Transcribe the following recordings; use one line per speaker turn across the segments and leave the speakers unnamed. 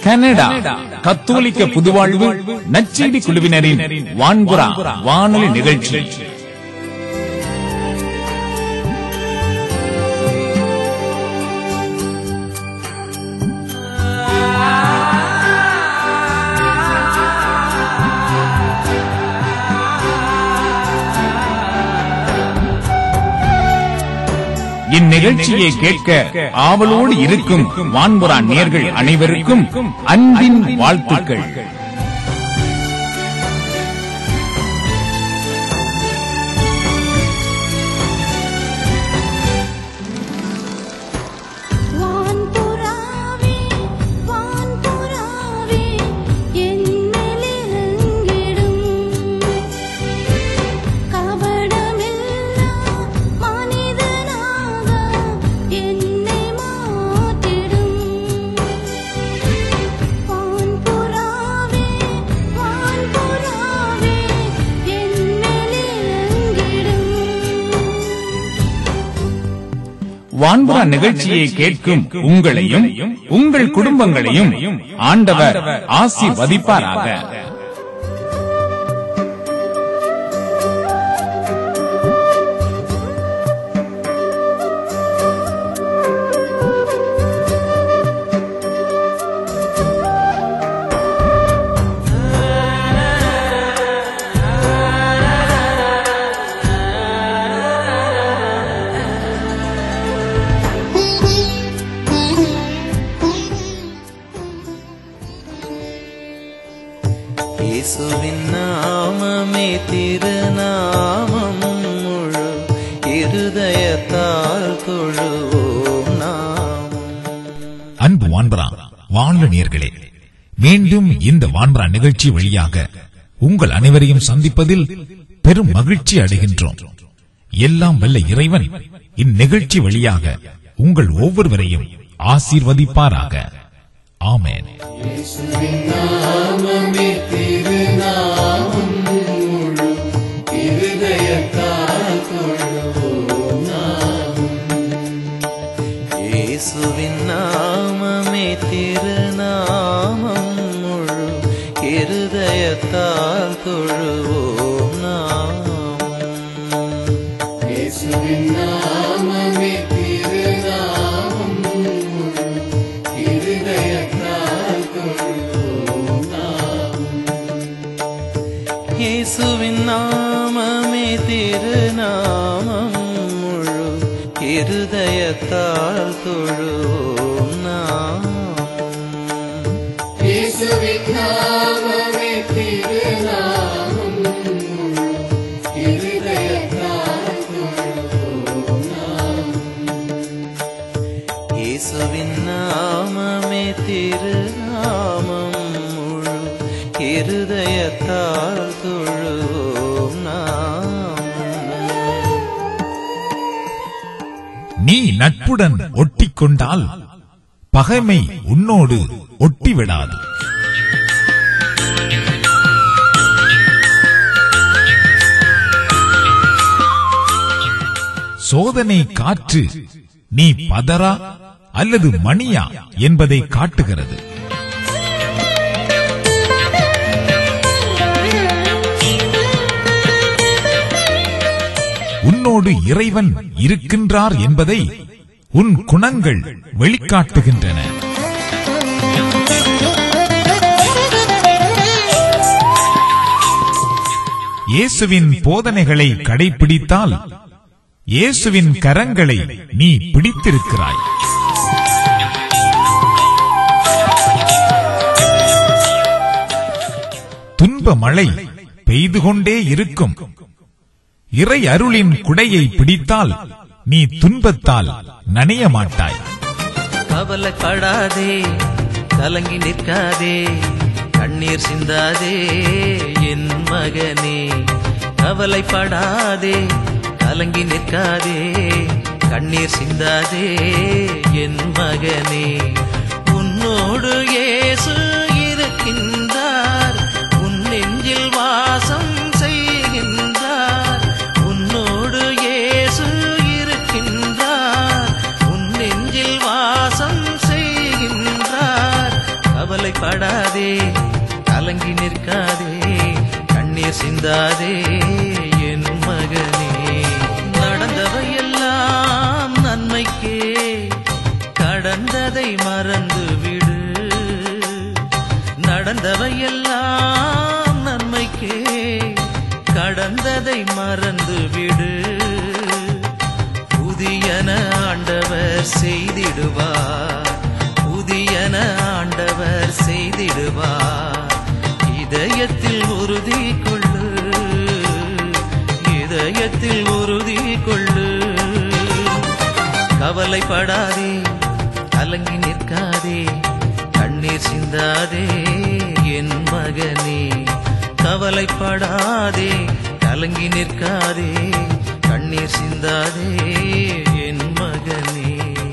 Canada கத்தோலிக்க புதுவாழ்வு நச்செய்தி குழுவினரின் வான்புறா வானொலி நிகழ்ச்சி இந்நிகழ்ச்சியை கேட்க ஆவலோடு இருக்கும் வான்புறா நேர்கள் அனைவருக்கும் அன்பின் வாழ்த்துக்கள்
வான்புறாவே வான்புறாவே என்னிலிருங்கிடும் கபடமில்லா மனிதனாக என்னை மாற்றிடும் வான்புறாவே வான்புறாவே என்னிலிருங்கிடும்
வான்புறா நிகழ்ச்சியை கேட்கும் உங்களையும் உங்கள் குடும்பங்களையும் ஆண்டவர் ஆசிர்வதிப்பாராக
இயேசுவின் நாமமே திருநாமம் முழு இருதயத்தால் தொழுவோம் நாம்
அன்பு வான்பரா வானொலி நேர்களே மீண்டும் இந்த வான்பரா நிகழ்ச்சி வழியாக உங்கள் அனைவரையும் சந்திப்பதில் பெரும் மகிழ்ச்சி அடைகின்றோம் எல்லாம் வல்ல இறைவன் இந்நிகழ்ச்சி வழியாக உங்கள் ஒவ்வொருவரையும் ஆசீர்வதிப்பாராக ஆமென்
இயேசுவின் நாமமே திருநாமம் முழு இருதயத்தால் தொழுவோம் நாம் இயேசுவின் நாமமே திருநாமம் முழு இருதயத்தால் தொழுவோம் நாம் இயேசுவின் நாமமே திருநாமம் முழு இருதயத்தால் தொழுவோம் நாம்
நீ நட்புடன் ஒட்டிக்கொண்டால் பகைமை உன்னோடு ஒட்டிவிடாது சோதனை காற்று நீ பதரா அல்லது மணியா என்பதை காட்டுகிறது உன்னோடு இறைவன் இருக்கின்றார் என்பதை உன் குணங்கள் வெளிக்காட்டுகின்றன இயேசுவின் போதனைகளை கடைபிடித்தால் இயேசுவின் கரங்களை நீ பிடித்திருக்கிறாய் துன்ப மழை பெய்து கொண்டே இருக்கும் இறை அருளின் குடையை பிடித்தால் நீ துன்பத்தால் நனைய மாட்டாய்
கவலைப்படாதே கலங்கி நிற்காதே கண்ணீர் சிந்தாதே என் மகனே கவலைப்படாதே கலங்கி நிற்காதே கண்ணீர் சிந்தாதே என் மகனே உன்னோடு இயேசு இருக்கின்றார் உன் நெஞ்சில் வாசம் செய்கின்றார் உன்னோடு இயேசு இருக்கின்றார் உன் நெஞ்சில் வாசம் செய்கின்றார் கவலைப்பட நிற்காதே என் மகனே நடந்தவையெல்லாம் நன்மைக்கே கடந்ததை மறந்து விடு நடந்தவையெல்லாம் நன்மைக்கே கடந்ததை மறந்து விடு புதியன ஆண்டவர் செய்திடுவார் புதியன ஆண்டவர் செய்திடுவார் இதயத்தில் உறுதி கொள்ளு இதயத்தில் உறுதி கொள்ளு கவலைப்படாதே கலங்கி நிற்காதே கண்ணீர் சிந்தாதே என் மகனே கவலைப்படாதே கலங்கி நிற்காதே கண்ணீர் சிந்தாதே என் மகனே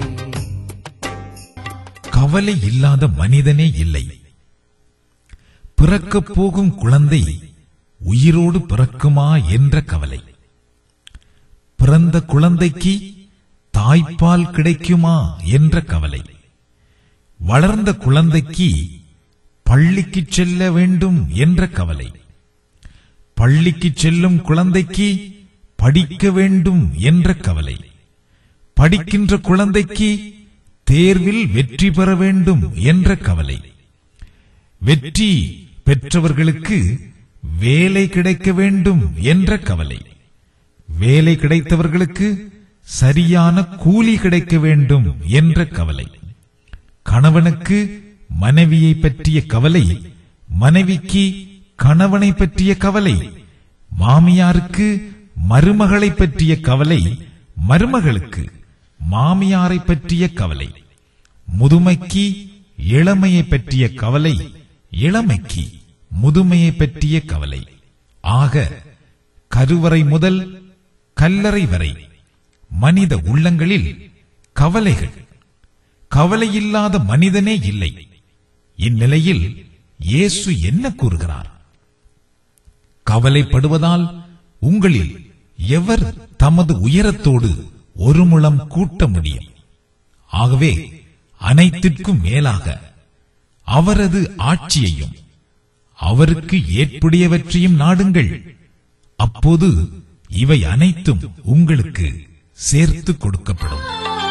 கவலை இல்லாத மனிதனே இல்லை பிறக்கப் போகும் குழந்தை உயிரோடு பிறக்குமா என்ற கவலை பிறந்த குழந்தைக்கு தாய்ப்பால் கிடைக்குமா என்ற கவலை வளர்ந்த குழந்தைக்கு பள்ளிக்கு செல்ல வேண்டும் என்ற கவலை பள்ளிக்கு செல்லும் குழந்தைக்கு படிக்க வேண்டும் என்ற கவலை படிக்கின்ற குழந்தைக்கு தேர்வில் வெற்றி பெற வேண்டும் என்ற கவலை வெற்றி பெற்றவர்களுக்கு வேலை கிடைக்க வேண்டும் என்ற கவலை வேலை கிடைத்தவர்களுக்கு சரியான கூலி கிடைக்க வேண்டும் என்ற கவலை கணவனுக்கு மனைவியை பற்றிய கவலை மனைவிக்கு கணவனை பற்றிய கவலை மாமியாருக்கு மருமகளை பற்றிய கவலை மருமகளுக்கு மாமியாரை பற்றிய கவலை முதுமைக்கு இளமையை பற்றிய கவலை இளமைக்கு முதுமையை பற்றிய கவலை ஆக கருவறை முதல் கல்லறை வரை மனித உள்ளங்களில் கவலைகள் கவலையில்லாத மனிதனே இல்லை இந்நிலையில் இயேசு என்ன கூறுகிறார் கவலைப்படுவதால் உங்களில் எவர் தமது உயரத்தோடு ஒரு முழம் கூட்ட முடியும் ஆகவே அனைத்திற்கும் மேலாக அவரது ஆட்சியையும் அவருக்கு ஏற்புடையவற்றையும் நாடுங்கள் அப்போது இவை அனைத்தும் உங்களுக்கு சேர்த்து கொடுக்கப்படும்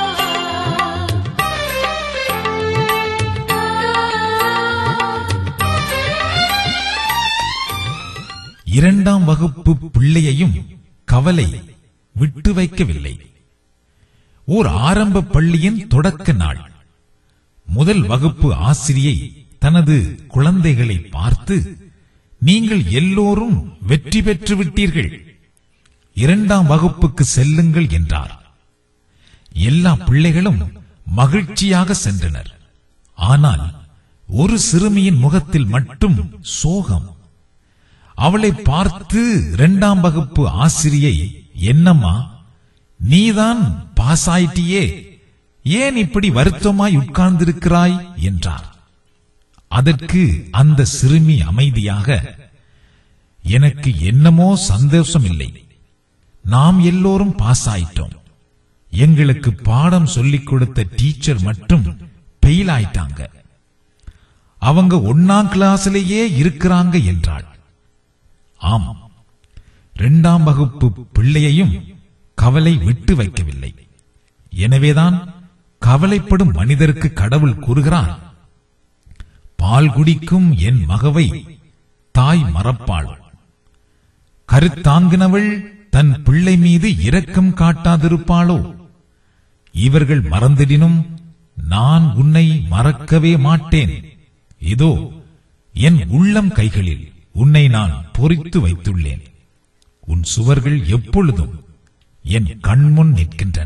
இரண்டாம் வகுப்பு பிள்ளையையும் கவலை விட்டு வைக்கவில்லை ஓர் ஆரம்ப பள்ளியின் தொடக்க நாள் முதல் வகுப்பு ஆசிரியை தனது குழந்தைகளை பார்த்து நீங்கள் எல்லோரும் வெற்றி பெற்று விட்டீர்கள் இரண்டாம் வகுப்புக்கு செல்லுங்கள் என்றார் எல்லா பிள்ளைகளும் மகிழ்ச்சியாக சென்றனர் ஆனால் ஒரு சிறுமியின் முகத்தில் மட்டும் சோகம் அவளை பார்த்து இரண்டாம் வகுப்பு ஆசிரியை என்னம்மா நீதான் பாஸ் ஆயிட்டியே ஏன் இப்படி வருத்தமாய் உட்கார்ந்திருக்கிறாய் என்றார் அதற்கு அந்த சிறுமி அமைதியாக எனக்கு என்னமோ சந்தோஷம் இல்லை நாம் எல்லோரும் பாஸ் ஆயிட்டோம் எங்களுக்கு பாடம் சொல்லிக் கொடுத்த டீச்சர் மட்டும் பெயில் ஆயிட்டாங்க அவங்க ஒன்னாம் கிளாஸ்லயே இருக்கிறாங்க என்றாள் ஆம் இரண்டாம் வகுப்பு பிள்ளையையும் கவலை விட்டு வைக்கவில்லை எனவேதான் கவலைப்படும் மனிதருக்கு கடவுள் கூறுகிறார் பால் குடிக்கும் என் மகவை தாய் மறப்பாள் கருத்தாங்கினவள் தன் பிள்ளை மீது இரக்கம் காட்டாதிருப்பாளோ இவர்கள் மறந்திடினும் நான் உன்னை மறக்கவே மாட்டேன் இதோ என் உள்ளம் கைகளில் உன்னை நான் பொறித்து வைத்துள்ளேன் உன் சுவர்கள் எப்பொழுதும் என் கண்முன் நிற்கின்றன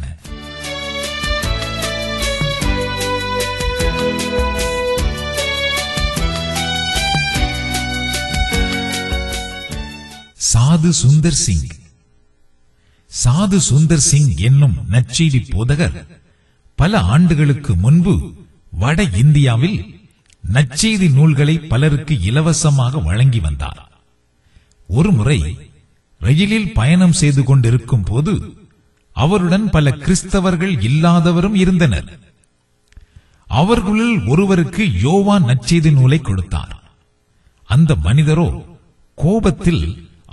சாது சுந்தர் சிங் சாது சுந்தர் சிங் என்னும் நற்செய்தி போதகர் பல ஆண்டுகளுக்கு முன்பு வட இந்தியாவில் நற்செய்தி நூல்களை பலருக்கு இலவசமாக வழங்கி வந்தார் ஒருமுறை ரயிலில் பயணம் செய்து கொண்டிருக்கும் போது அவருடன் பல கிறிஸ்தவர்கள் இல்லாதவரும் இருந்தனர் அவர்களுள் ஒருவருக்கு யோவான் நற்செய்தி நூலை கொடுத்தார் அந்த மனிதரோ கோபத்தில்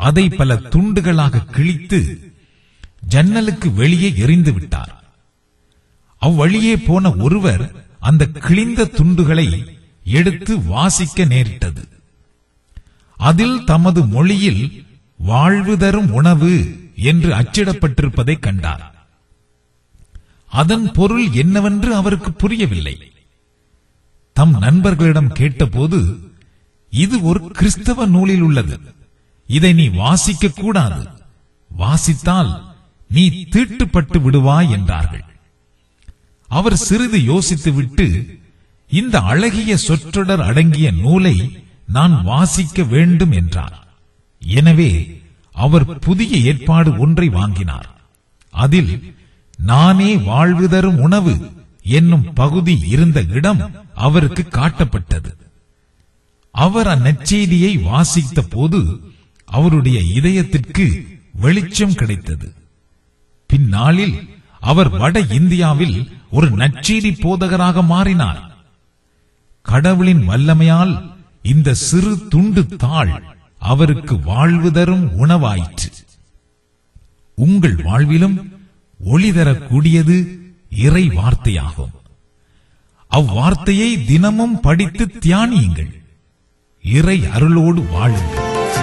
அதை பல துண்டுகளாக கிழித்து ஜன்னலுக்கு வெளியே எறிந்து விட்டார் அவ்வழியே போன ஒருவர் அந்த கிழிந்த துண்டுகளை எடுத்து வாசிக்க நேரிட்டது அதில் தமது மொழியில் வாழ்வு தரும் உணவு என்று அச்சிடப்பட்டிருப்பதை கண்டார் அதன் பொருள் என்னவென்று அவருக்கு புரியவில்லை தம் நண்பர்களிடம் கேட்டபோது இது ஒரு கிறிஸ்தவ நூலில் உள்ளது இதை நீ வாசிக்க கூடாது வாசித்தால் நீ தீட்டுப்பட்டு விடுவாய் என்றார்கள் அவர் சிறிது யோசித்துவிட்டு இந்த அழகிய சொற்றொடர் அடங்கிய நூலை நான் வாசிக்க வேண்டும் என்றார் எனவே அவர் புதிய ஏற்பாடு ஒன்றை வாங்கினார் அதில் நானே வாழ்வு தரும் உணவு என்னும் பகுதி இருந்த இடம் அவருக்கு காட்டப்பட்டது அவர் அந்நற்செய்தியை வாசித்த போது அவருடைய இதயத்திற்கு வெளிச்சம் கிடைத்தது பின்னாளில் அவர் வட இந்தியாவில் ஒரு நற்செய்தி போதகராக மாறினார் கடவுளின் வல்லமையால் இந்த சிறு துண்டு தாள் அவருக்கு வாழ்வு தரும் உணவாயிற்று உங்கள் வாழ்விலும் ஒளி தரக்கூடியது இறை வார்த்தையாகும் அவ்வார்த்தையை தினமும் படித்து தியானியுங்கள் இறை அருளோடு வாழுங்கள்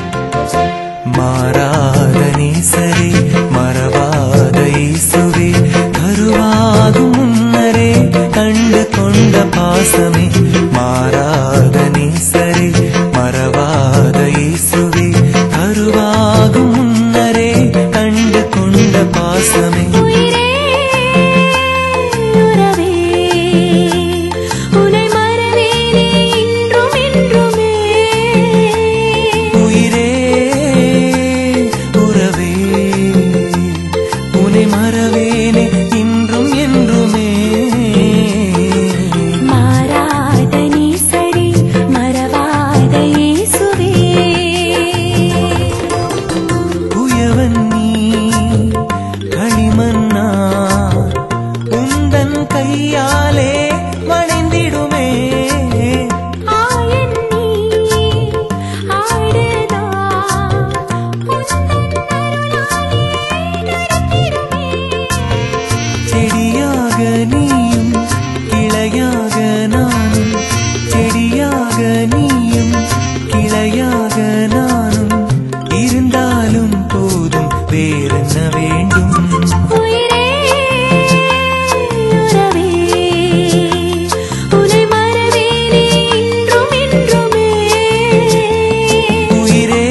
மாறாத நேசரே மறவாத இயேசுவே கருவாகும் முன்னரே கண்டு கொண்ட பாசமே மாறாத நேசரே மறவாத இயேசுவே கருவாகும் முன்னரே கண்டு கொண்ட பாசமே
உயிரே உறவே உனை மறவேனே இன்றும் என்றுமே
உயிரே உறவே உனை மறவேனே இன்றும் என்றுமே
மாறாத நீசரே மறவாத இயேசுவே
உயவன் நீ களிமண்ணா உந்தன் கையாலே வளைந்திடுமே
ஆயன் நீ ஆடுதா
செடியாக நீயும் கிளையாக நானும் செடியாக நீயும் கிளையாக நானும் இருந்தாலும் போதும் வேறென்ன வேண்டும்
உயிரே உறவே உனை மறவேனே இன்றும் என்றுமே
உயிரே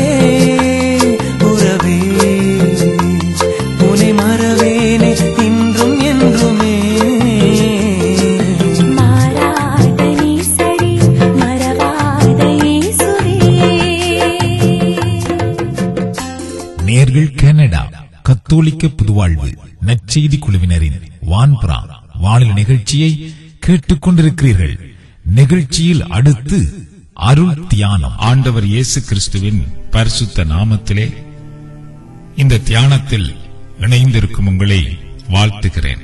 உறவே உனை மறவேனே இன்றும் என்றுமே
மாறாத நீசரே மறவாத இயேசுவே
நேர்கள் கனடா கத்தோலிக்க புதுவாழ்வு நற்செய்தி குழுவினரின் வான்புறா வானிலை நிகழ்ச்சியை கேட்டுக் கொண்டிருக்கிறீர்கள் நிகழ்ச்சியில் அடுத்து அருள் தியானம்
ஆண்டவர் இயேசு கிறிஸ்துவின் பரிசுத்த நாமத்திலே இந்த தியானத்தில் இணைந்திருக்கும் உங்களை வாழ்த்துகிறேன்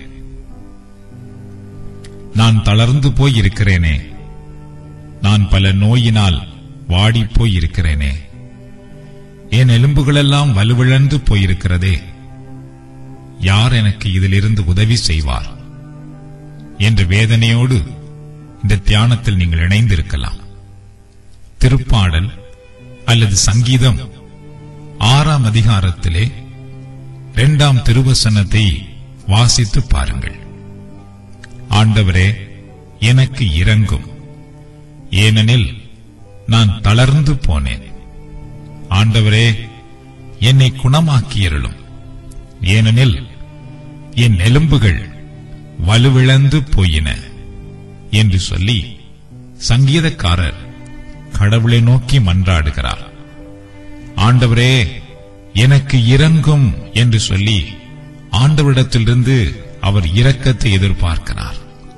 நான் தளர்ந்து போய் இருக்கிறேனே நான் பல நோயினால் வாடிப் போய் இருக்கிறேனே என் எலும்புகளெல்லாம் வலுவிழந்து போயிருக்கிறதே யார் எனக்கு இதிலிருந்து உதவி செய்வார் என்ற வேதனையோடு இந்த தியானத்தில் நீங்கள் இணைந்திருக்கலாம் திருப்பாடல் அல்லது சங்கீதம் ஆறாம் அதிகாரத்திலே இரண்டாம் திருவசனத்தை வாசித்து பாருங்கள் ஆண்டவரே எனக்கு இறங்கும் ஏனெனில் நான் தளர்ந்து போனேன் ஆண்டவரே என்னை குணமாக்கியருளும் ஏனெனில் என் எலும்புகள் வலுவிழந்து போயின என்று சொல்லி சங்கீதக்காரர் கடவுளை நோக்கி மன்றாடுகிறார் ஆண்டவரே எனக்கு இறங்கும் என்று சொல்லி ஆண்டவரிடத்திலிருந்து அவர் இரக்கத்தை எதிர்பார்க்கிறார்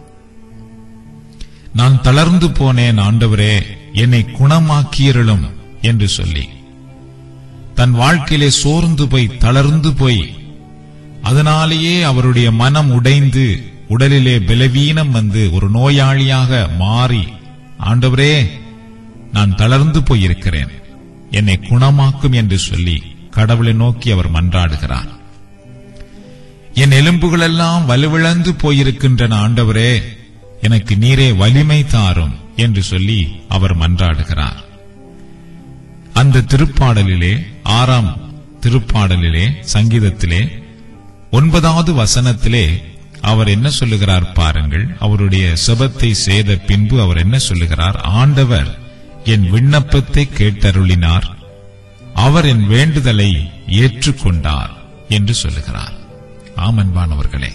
நான் தளர்ந்து போனேன் ஆண்டவரே என்னை குணமாக்கியருளும் என்று சொல்லி தன் வாழ்க்கையிலே சோர்ந்து போய் தளர்ந்து போய் அதனாலேயே அவருடைய மனம் உடைந்து உடலிலே பலவீனம் வந்து ஒரு நோயாளியாக மாறி ஆண்டவரே நான் தளர்ந்து போயிருக்கிறேன் என்னை குணமாக்கும் என்று சொல்லி கடவுளை நோக்கி அவர் மன்றாடுகிறார் என் எலும்புகளெல்லாம் வலுவிழந்து போயிருக்கின்றன ஆண்டவரே எனக்கு நீரே வலிமை தாரும் என்று சொல்லி அவர் மன்றாடுகிறார் அந்த திருப்பாடலிலே ஆறாம் திருப்பாடலிலே சங்கீதத்திலே ஒன்பதாவது வசனத்திலே அவர் என்ன சொல்லுகிறார் பாருங்கள் அவருடைய செபத்தை செய்த பின்பு அவர் என்ன சொல்லுகிறார் ஆண்டவர் என் விண்ணப்பத்தை கேட்டருளினார் அவர் என் வேண்டுதலை ஏற்றுக்கொண்டார் என்று சொல்லுகிறார் ஆமன்பானவர்களே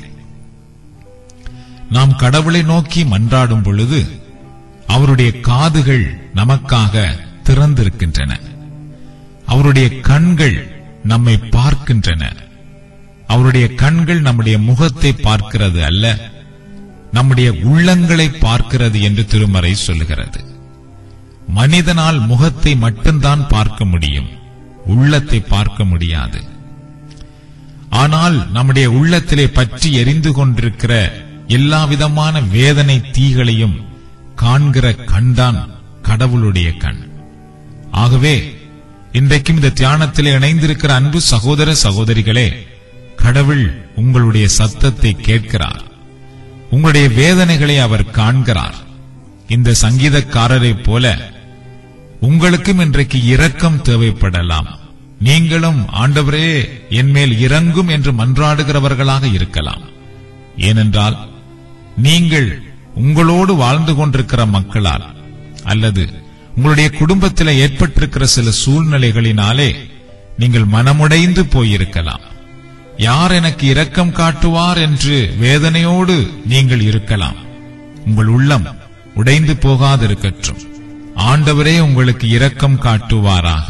நாம் கடவுளை நோக்கி மன்றாடும் பொழுது அவருடைய காதுகள் நமக்காக திறந்திருக்கின்றன அவருடைய கண்கள் நம்மை பார்க்கின்றன அவருடைய கண்கள் நம்முடைய முகத்தை பார்க்கிறது அல்ல நம்முடைய உள்ளங்களை பார்க்கிறது என்று திருமறை சொல்லுகிறது மனிதனால் முகத்தை மட்டும்தான் பார்க்க முடியும் உள்ளத்தை பார்க்க முடியாது ஆனால் நம்முடைய உள்ளத்திலே பற்றி எரிந்து கொண்டிருக்கிற எல்லா விதமான வேதனை தீகளையும் காண்கிற கண்தான் கடவுளுடைய கண் ஆகவே இன்றைக்கும் இந்த தியானத்திலே இணைந்திருக்கிற அன்பு சகோதர சகோதரிகளே கடவுள் உங்களுடைய சத்தத்தை கேட்கிறார் உங்களுடைய வேதனைகளை அவர் காண்கிறார் இந்த சங்கீதக்காரரைப் போல உங்களுக்கும் இன்றைக்கு இரக்கம் தேவைப்படலாம் நீங்களும் ஆண்டவரே என் மேல் இறங்கும் என்று மன்றாடுகிறவர்களாக இருக்கலாம் ஏனென்றால் நீங்கள் உங்களோடு வாழ்ந்து கொண்டிருக்கிற மக்களால் அல்லது உங்களுடைய குடும்பத்தில் ஏற்பட்டிருக்கிற சில சூழ்நிலைகளினாலே நீங்கள் மனமுடைந்து போயிருக்கலாம் யார் எனக்கு இரக்கம் காட்டுவார் என்று வேதனையோடு நீங்கள் இருக்கலாம் உங்கள் உள்ளம் உடைந்து போகாதிருக்கட்டும் ஆண்டவரே உங்களுக்கு இரக்கம் காட்டுவாராக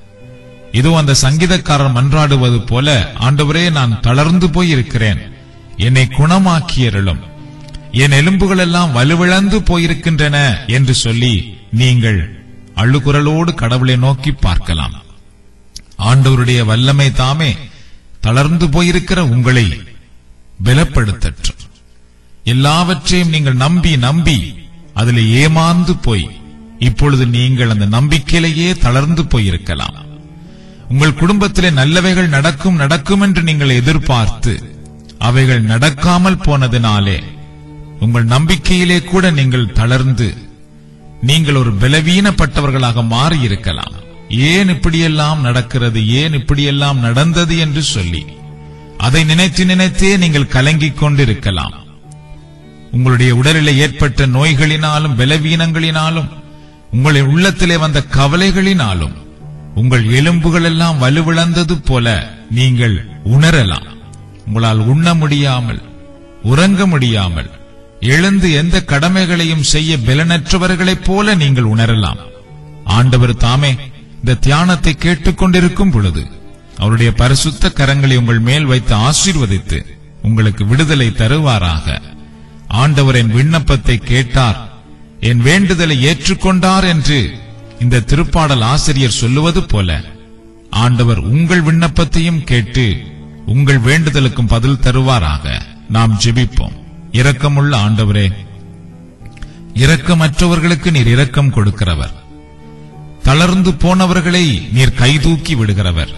இதோ அந்த சங்கீதக்காரர் மன்றாடுவது போல ஆண்டவரே நான் தளர்ந்து போய் இருக்கிறேன் என்னை குணமாக்கியருளும் என் எலும்புகள் எல்லாம் வலுவிழந்து போயிருக்கின்றன என்று சொல்லி நீங்கள் அழுகுரலோடு கடவுளை நோக்கி பார்க்கலாம் ஆண்டவருடைய வல்லமை தாமே தளர்ந்து போயிருக்கிற உங்களை பலப்படுத்தட்டும் எல்லாவற்றையும் நீங்கள் நம்பி நம்பி அதில் ஏமாந்து போய் இப்பொழுது நீங்கள் அந்த நம்பிக்கையிலேயே தளர்ந்து போயிருக்கலாம் உங்கள் குடும்பத்திலே நல்லவைகள் நடக்கும் நடக்கும் என்று நீங்கள் எதிர்பார்த்து அவைகள் நடக்காமல் போனதினாலே உங்கள் நம்பிக்கையிலே கூட நீங்கள் தளர்ந்து நீங்கள் ஒரு பலவீனப்பட்டவர்களாக மாறி இருக்கலாம் ஏன் இப்படியெல்லாம் நடக்கிறது ஏன் இப்படியெல்லாம் நடந்தது என்று சொல்லி அதை நினைத்து நினைத்தே நீங்கள் கலங்கிக் கொண்டிருக்கலாம் உங்களுடைய உடலிலே ஏற்பட்ட நோய்களினாலும் பலவீனங்களினாலும் உங்களுடைய உள்ளத்திலே வந்த கவலைகளினாலும் உங்கள் எலும்புகள் எல்லாம் வலுவிழந்தது போல நீங்கள் உணரலாம் உங்களால் உண்ண முடியாமல் உறங்க முடியாமல் எழுந்து எந்த கடமைகளையும் செய்ய பலனற்றவர்களைப் போல நீங்கள் உணரலாம் ஆண்டவர் தாமே இந்த தியானத்தை கேட்டுக்கொண்டிருக்கும் பொழுது அவருடைய பரிசுத்த கரங்களை உங்கள் மேல் வைத்து ஆசீர்வதித்து உங்களுக்கு விடுதலை தருவாராக ஆண்டவர் என் விண்ணப்பத்தை கேட்டார் என் வேண்டுதலை ஏற்றுக்கொண்டார் என்று இந்த திருப்பாடல் ஆசிரியர் சொல்லுவது போல ஆண்டவர் உங்கள் விண்ணப்பத்தையும் கேட்டு உங்கள் வேண்டுதலுக்கும் பதில் தருவாராக நாம் ஜெபிப்போம் இரக்கமுள்ள ஆண்டவரே இரக்கமற்றவர்களுக்கு நீர் இரக்கம் கொடுக்கிறவர் தளர்ந்து போனவர்களை நீர் கைதூக்கி விடுகிறவர்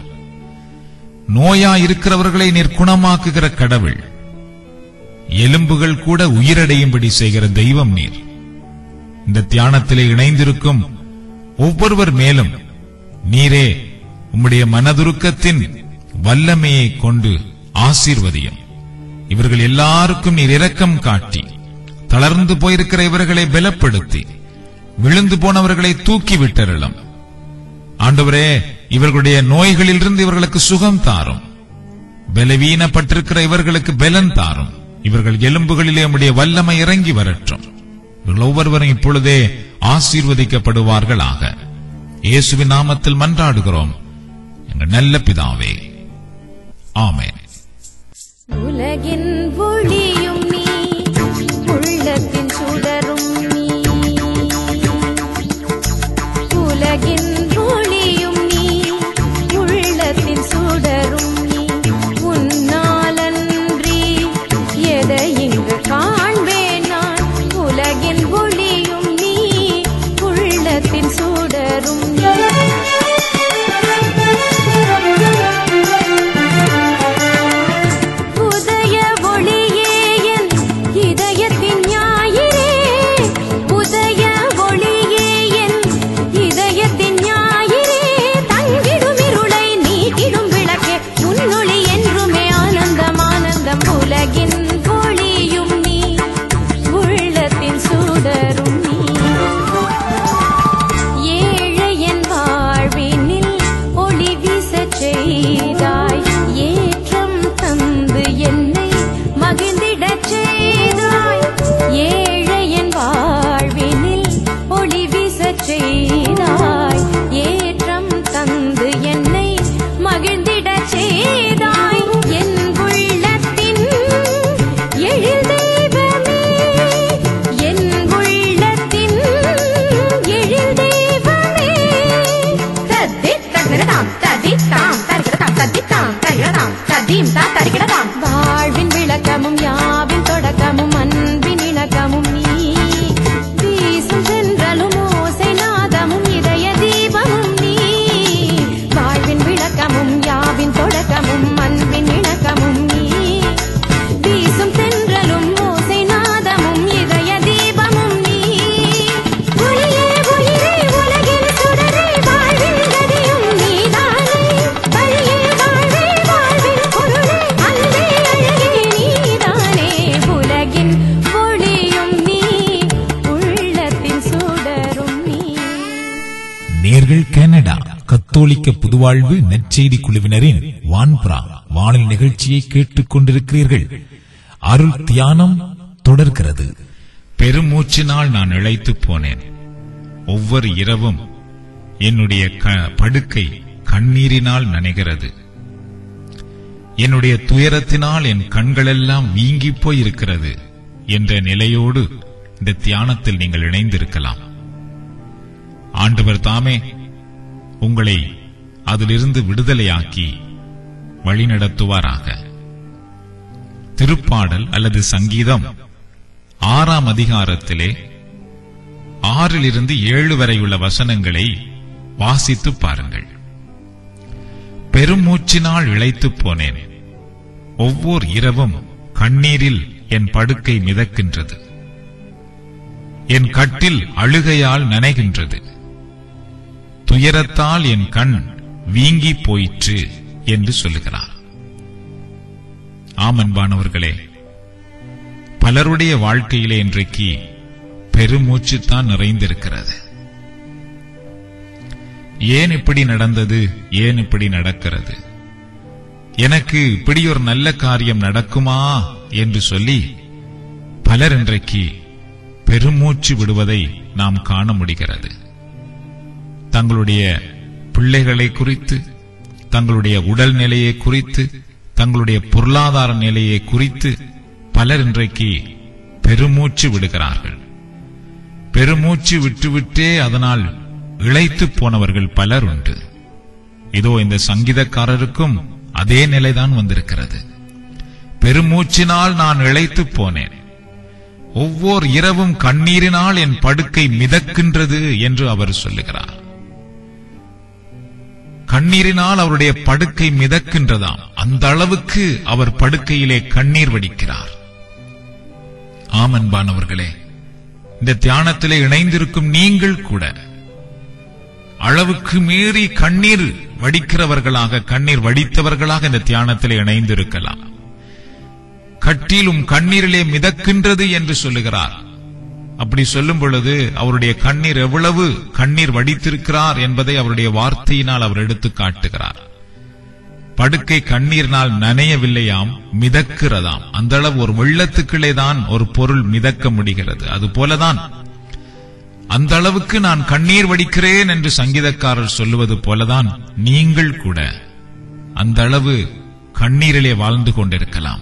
நோயா இருக்கிறவர்களை நீர் குணமாக்குகிற கடவுள் எலும்புகள் கூட உயிரடையும்படி செய்கிற தெய்வம் நீர் இந்த தியானத்திலே இணைந்திருக்கும் ஒவ்வொருவர் மேலும் நீரே உம்முடைய மனதுருக்கத்தின் வல்லமையை கொண்டு ஆசீர்வதியும் இவர்கள் எல்லாருக்கும் நீர் இரக்கம் காட்டி தளர்ந்து போயிருக்கிற இவர்களை பலப்படுத்தி விழுந்து போனவர்களை தூக்கி விட்டருளும் ஆண்டவரே இவர்களுடைய நோய்களிலிருந்து இவர்களுக்கு சுகம் தாரும் பலவீனப்பட்டிருக்கிற இவர்களுக்கு பலன் தாரும் இவர்கள் எலும்புகளிலே உம்முடைய வல்லமை இறங்கி வரட்டும் இவர்கள் ஒவ்வொருவரும் இப்பொழுதே ஆசீர்வதிக்கப்படுவார்களாக இயேசுவின் நாமத்தில் மன்றாடுகிறோம் எங்கள் நல்ல பிதாவே ஆமென்
உலகின் ஒளியும் நீ உள்ளத்தின் சுடரும் நீ உலகின் ஒளியும் நீ உள்ளத்தின் சுடரும் நீ உன்னாலன்றி எதை இங்கு காண்பேன் நான் உலகின் ஒளியும் நீ உள்ளத்தின் சுடரும் நீ தீம் தா தரிக்கிடதாம் வாழ்வின் விளக்கமும் யாவின் தொடக்கமும் அன்பின் இணக்கமும் நீ வீசும் சென்றலும் ஓசை நாதமும் இதய தீபமும் நீ வாழ்வின் விளக்கமும் யாவின் தொடக்கமும் அன்பின் இணக்கமும் நீ வீசும் தென்றலும் ஓசை நாதமும் இதய தீபமும் நீ ஒளியே உயிரே உலகின் சுடரே வாழ்வின் கதியும் நீதானே வழியே வாழ்வே வாழ்வின் பொருளே அன்பே அழகே நீதானே உலகின் ஒளியும் நீ உள்ளத்தின் சுடரும் நீ
நேர்கள் கனடா கத்தோலிக்க புதுவாழ்வு நற்செய்தி குழுவினரின் வான்புறா வானொலி நிகழ்ச்சியை கேட்டுக் கொண்டிருக்கிறீர்கள் அருள் தியானம் தொடர்கிறது
பெருமூச்சினால் நான் இழைத்துப் போனேன் ஒவ்வொரு இரவும் என்னுடைய க- படுக்கை கண்ணீரினால் நனைகிறது என்னுடைய துயரத்தினால் என் கண்களெல்லாம் வீங்கிப் போயிருக்கிறது என்ற நிலையோடு இந்த தியானத்தில் நீங்கள் இணைந்திருக்கலாம் ஆண்டவர் தாமே உங்களை அதிலிருந்து விடுதலையாக்கி வழிநடத்துவாராக திருப்பாடல் அல்லது சங்கீதம் ஆறாம் அதிகாரத்திலே ஆறிலிருந்து ஏழு வரையுள்ள வசனங்களை வாசித்துப் பாருங்கள் பெருமூச்சினால் இழைத்துப் போனேன் ஒவ்வொரு இரவும் கண்ணீரில் என் படுக்கை மிதக்கின்றது என் கட்டில் அழுகையால் நனைகின்றது துயரத்தால் என் கண் வீங்கி போயிற்று என்று சொல்லுகிறார் ஆமன்பானவர்களே பலருடைய வாழ்க்கையிலே இன்றைக்கு பெருமூச்சுத்தான் நிறைந்திருக்கிறது ஏன் இப்படி நடந்தது ஏன் இப்படி நடக்கிறது எனக்கு இப்படி ஒரு நல்ல காரியம் நடக்குமா என்று சொல்லி பலர் இன்றைக்கு பெருமூச்சு விடுவதை நாம் காண முடிகிறது தங்களுடைய பிள்ளைகளை குறித்து தங்களுடைய உடல் நிலையை குறித்து தங்களுடைய பொருளாதார நிலையை குறித்து பலர் இன்றைக்கு பெருமூச்சு விடுகிறார்கள் பெருமூச்சு விட்டுவிட்டே அதனால் இழைத்துப் போனவர்கள் பலர் உண்டு இதோ இந்த சங்கீதக்காரருக்கும் அதே நிலைதான் வந்திருக்கிறது பெருமூச்சினால் நான் இழைத்துப் போனேன் ஒவ்வொரு இரவும் கண்ணீரினால் என் படுக்கை மிதக்கின்றது என்று அவர் சொல்லுகிறார் கண்ணீரினால் அவருடைய படுக்கை மிதக்கின்றதாம் அந்த அளவுக்கு அவர் படுக்கையிலே கண்ணீர் வடிக்கிறார் ஆமன்பானவர்களே இந்த தியானத்திலே இணைந்திருக்கும் நீங்கள் கூட அளவுக்கு மீறி கண்ணீர் வடிக்கிறவர்களாக கண்ணீர் வடித்தவர்களாக இந்த தியானத்திலே இணைந்திருக்கலாம் கட்டிலும் கண்ணீரிலே மிதக்கின்றது என்று சொல்லுகிறார் அப்படி சொல்லும் பொழுது அவருடைய கண்ணீர் எவ்வளவு கண்ணீர் வடித்திருக்கிறார் என்பதை அவருடைய வார்த்தையினால் அவர் எடுத்து காட்டுகிறார் படுக்கை கண்ணீரினால் நனையவில்லையாம் மிதக்கிறதாம் அந்த அளவு ஒரு வெள்ளத்துக்குள்ளே தான் ஒரு பொருள் மிதக்க முடிகிறது அது போலதான் அந்த அளவுக்கு நான் கண்ணீர் வடிக்கிறேன் என்று சங்கீதக்காரர் சொல்லுவது போலதான் நீங்கள் கூட அந்த அளவு கண்ணீரிலே வாழ்ந்து கொண்டிருக்கலாம்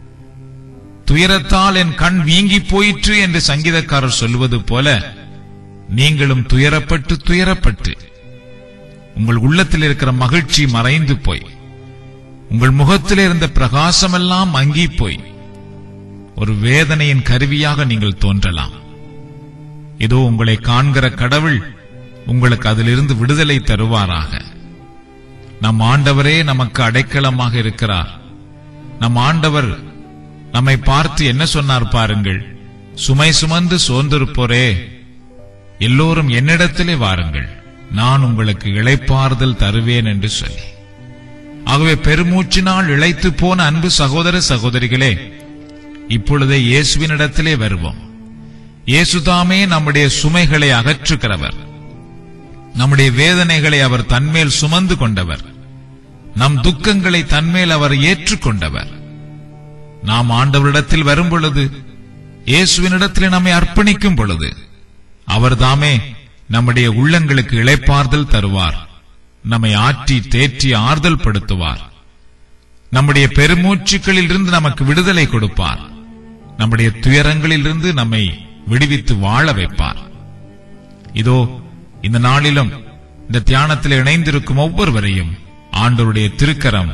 துயரத்தால் என் கண் வீங்கி போயிற்று என்று சங்கீதக்காரர் சொல்லுவது போல நீங்களும் துயரப்பட்டு துயரப்பட்டு உங்கள் உள்ளத்தில் இருக்கிற மகிழ்ச்சி மறைந்து போய் உங்கள் முகத்தில் இருந்த பிரகாசமெல்லாம் மங்கி போய் ஒரு வேதனையின் கருவியாக நீங்கள் தோன்றலாம் இதோ உங்களை காண்கிற கடவுள் உங்களுக்கு அதிலிருந்து விடுதலை தருவாராக நம் ஆண்டவரே நமக்கு அடைக்கலமாக இருக்கிறார் நம் ஆண்டவர் நம்மை பார்த்து என்ன சொன்னார் பாருங்கள் சுமை சுமந்து சோர்ந்திருப்போரே எல்லோரும் என்னிடத்திலே வாருங்கள் நான் உங்களுக்கு இளைப்பாறுதல் தருவேன் என்று சொல்லி ஆகவே பெருமூச்சினால் இழைத்து போன அன்பு சகோதர சகோதரிகளே இப்பொழுதே இயேசுவினிடத்திலே வருவோம் இயேசுதாமே நம்முடைய சுமைகளை அகற்றுகிறவர் நம்முடைய வேதனைகளை அவர் தன்மேல் சுமந்து கொண்டவர் நம் துக்கங்களை தன்மேல் அவர் ஏற்றுக்கொண்டவர் நாம் ஆண்டவரிடத்தில் வரும் பொழுது இயேசுவினிடத்தில் நம்மை அர்ப்பணிக்கும் பொழுது அவர் தாமே நம்முடைய உள்ளங்களுக்கு இளைப்பாறுதல் தருவார் நம்மை ஆற்றி தேற்றி ஆறுதல் படுத்துவார் நம்முடைய பெருமூச்சுக்களில் இருந்து நமக்கு விடுதலை கொடுப்பார் நம்முடைய துயரங்களிலிருந்து நம்மை விடுவித்து வாழ வைப்பார் இதோ இந்த நாளிலும் இந்த தியானத்தில் இணைந்திருக்கும் ஒவ்வொருவரையும் ஆண்டவருடைய திருக்கரம்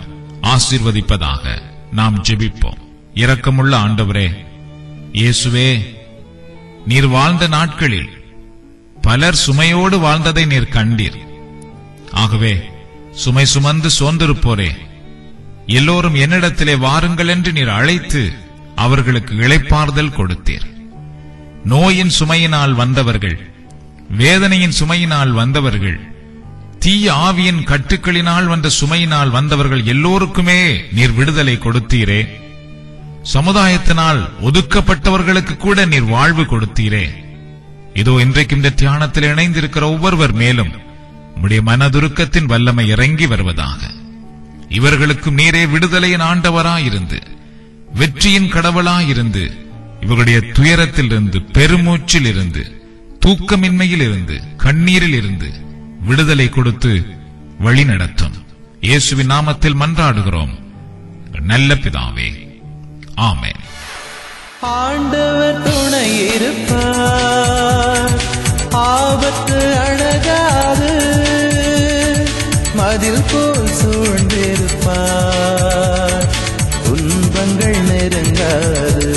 ஆசீர்வதிப்பதாக நாம் ஜெபிப்போம் இரக்கமுள்ள ஆண்டவரே இயேசுவே நீர் வாழ்ந்த நாட்களில் பலர் சுமையோடு வாழ்ந்ததை நீர் கண்டீர் ஆகவே சுமை சுமந்து சோர்ந்திருப்போரே எல்லோரும் என்னிடத்திலே வாருங்கள் என்று நீர் அழைத்து அவர்களுக்கு இளைப்பாறுதல் கொடுத்தீர் நோயின் சுமையினால் வந்தவர்கள் வேதனையின் சுமையினால் வந்தவர்கள் தீய ஆவியின் கட்டுக்களினால் வந்த சுமையினால் வந்தவர்கள் எல்லோருக்குமே நீர் விடுதலை கொடுத்தீரே சமுதாயத்தினால் ஒதுக்கப்பட்டவர்களுக்கு கூட நீர் வாழ்வு கொடுத்தீரே இதோ இன்றைக்கு இந்த தியானத்தில் இணைந்திருக்கிற ஒவ்வொருவர் மேலும் உம்முடைய மனதுருக்கத்தின் வல்லமை இறங்கி வருவதாக இவர்களுக்கும் நீரே விடுதலையின் ஆண்டவராயிருந்து வெற்றியின் கடவுளாயிருந்து இவர்களுடைய துயரத்தில் இருந்து பெருமூச்சில் இருந்து தூக்கமின்மையில் இருந்து கண்ணீரில் இருந்து விடுதலை கொடுத்து வழி நடத்தும் இயேசுவின் நாமத்தில் மன்றாடுகிறோம் நல்ல பிதாவே ஆமென்
ஆண்டவர் துணை இருப்பார் ஆபத்து அழகாது மதில் போல் சூழ்ந்திருப்பார் துன்பங்கள் நெருங்காது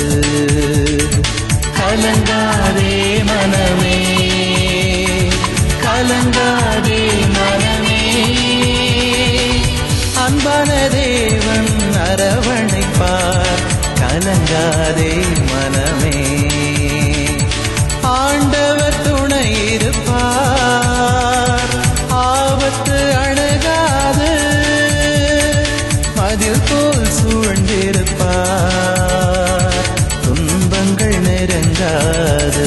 கலங்காதே மனமே கலங்காதே மனமே அன்பான தேவன் அரவணைப்பார் கலங்காதே மனமே ஆண்டவர் துணை இருப்பார் ஆபத்து அணுகாது மதில் போல் சூழ்ந்திருப்பார் துன்பங்கள் நெருங்காது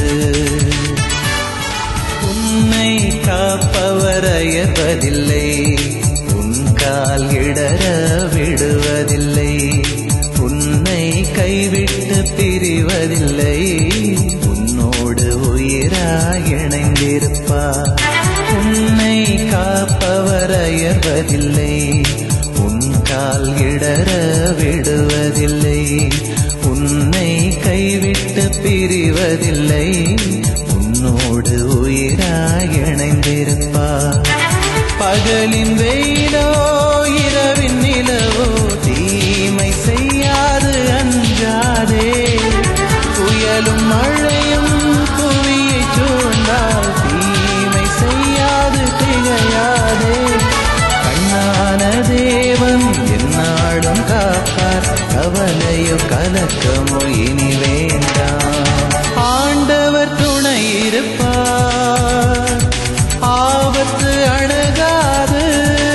உன்னை காப்பவர் அயர்வதில்லை உன் கால் இடர விடுவதில்லை உன்னை கைவிட்டு பிரிவதில்லை உன்னோடு உயிராய் இணைந்திருப்பார் உன்னை காப்பவர் அயர்வதில்லை உன் கால் இடர விடுவதில்லை உன்னை கைவிட்டு பிரிவதில்லை உன்னோடு உயிராய் இணைந்திருப்பார் பகலின் வெயிலோ இரவின் நிலவோ தீமை செய்யாது அஞ்சாதே புயலும் மழையும் புவியை சூழ்ந்தால் தீமை செய்யாது திகையாதே கண்ணான தேவன் என்னாடும் காப்பார் கவலையோ கலக்கமோ இனி வேண்டாம் ஆண்டவர் துணை இருப்பார் ஆபத்து அணுகாது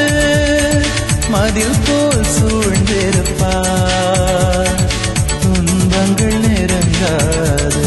மதில் போல் சூழ்ந்திருப்பார் துன்பங்கள் நெருங்காது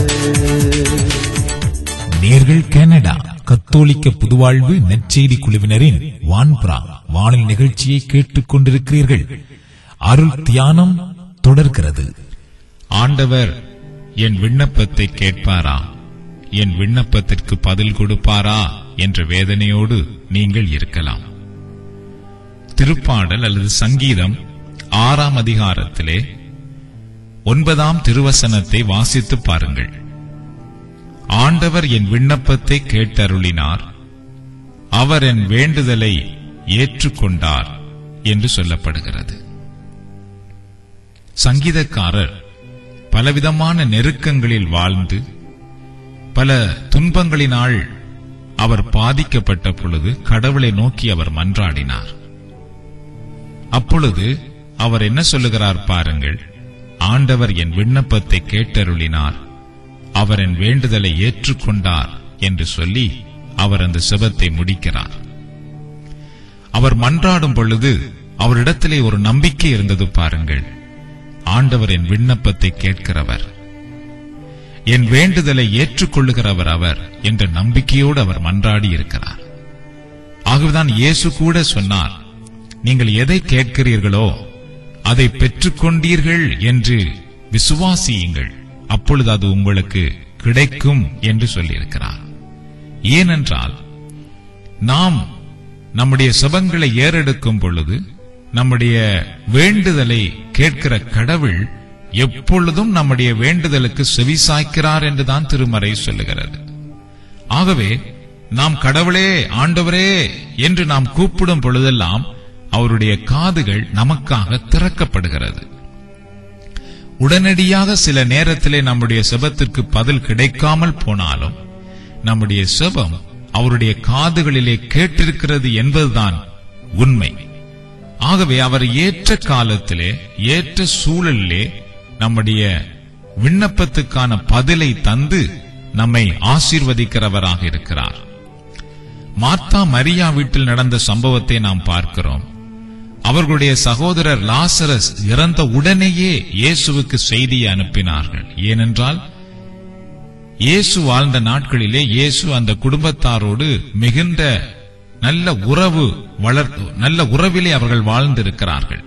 நேர்கள் கனடா கத்தோலிக்க புதுவாழ்வு நற்செய்தி குழுவினரின் வான்புறா வானொலி நிகழ்ச்சியை கேட்டுக் கொண்டிருக்கிறீர்கள் அருள் தியானம் தொடர்கிறது
ஆண்டவர் என் விண்ணப்பத்தை கேட்பாரா என் விண்ணப்பத்திற்கு பதில் கொடுப்பாரா என்ற வேதனையோடு நீங்கள் இருக்கலாம் திருப்பாடல் அல்லது சங்கீதம் ஆறாம் அதிகாரத்திலே ஒன்பதாம் திருவசனத்தை வாசித்து பாருங்கள் ஆண்டவர் என் விண்ணப்பத்தை கேட்டருளினார் அவர் என் வேண்டுதலை ஏற்றுக்கொண்டார் என்று சொல்லப்படுகிறது சங்கீதக்காரர் பலவிதமான நெருக்கங்களில் வாழ்ந்து பல துன்பங்களினால் அவர் பாதிக்கப்பட்ட பொழுது கடவுளை நோக்கி அவர் மன்றாடினார் அப்பொழுது அவர் என்ன சொல்லுகிறார் பாருங்கள் ஆண்டவர் என் விண்ணப்பத்தை கேட்டருளினார் அவர் என் வேண்டுதலை ஏற்றுக்கொண்டார் என்று சொல்லி அவர் அந்த செபத்தை முடிக்கிறார் அவர் மன்றாடும் பொழுது அவரிடத்திலே ஒரு நம்பிக்கை இருந்தது பாருங்கள் ஆண்டவர் என் விண்ணப்பத்தை கேட்கிறவர் என் வேண்டுதலை ஏற்றுக்கொள்ளுகிறவர் அவர் என்ற நம்பிக்கையோடு அவர் மன்றாடி இருக்கிறார் ஆகவேதான் இயேசு கூட சொன்னார் நீங்கள் எதை கேட்கிறீர்களோ அதை பெற்றுக்கொண்டீர்கள் என்று விசுவாசியுங்கள் அப்பொழுது அது உங்களுக்கு கிடைக்கும் என்று சொல்லியிருக்கிறார் ஏனென்றால் நாம் நம்முடைய செபங்களை ஏறெடுக்கும் பொழுது நம்முடைய வேண்டுதலை கேட்கிற கடவுள் எப்பொழுதும் நம்முடைய வேண்டுதலுக்கு செவிசாய்க்கிறார் என்றுதான் திருமறை சொல்லுகிறது ஆகவே நாம் கடவுளே ஆண்டவரே என்று நாம் கூப்பிடும் பொழுதெல்லாம் அவருடைய காதுகள் நமக்காக திறக்கப்படுகிறது உடனடியாக சில நேரத்திலே நம்முடைய செபத்திற்கு பதில் கிடைக்காமல் போனாலும் நம்முடைய செபம் அவருடைய காதுகளிலே கேட்டிருக்கிறது என்பதுதான் உண்மை ஆகவே அவர் ஏற்ற காலத்திலே ஏற்ற சூழலிலே நம்முடைய விண்ணப்பத்துக்கான பதிலை தந்து நம்மை ஆசீர்வதிக்கிறவராக இருக்கிறார் மார்த்தா மரியா வீட்டில் நடந்த சம்பவத்தை நாம் பார்க்கிறோம் அவர்களுடைய சகோதரர் லாசரஸ் இறந்த உடனேயே இயேசுவுக்கு செய்தியை அனுப்பினார்கள் ஏனென்றால் இயேசு வாழ்ந்த நாட்களிலே இயேசு அந்த குடும்பத்தாரோடு மிகுந்த நல்ல உறவு வளர்த்து நல்ல உறவிலே அவர்கள் வாழ்ந்திருக்கிறார்கள்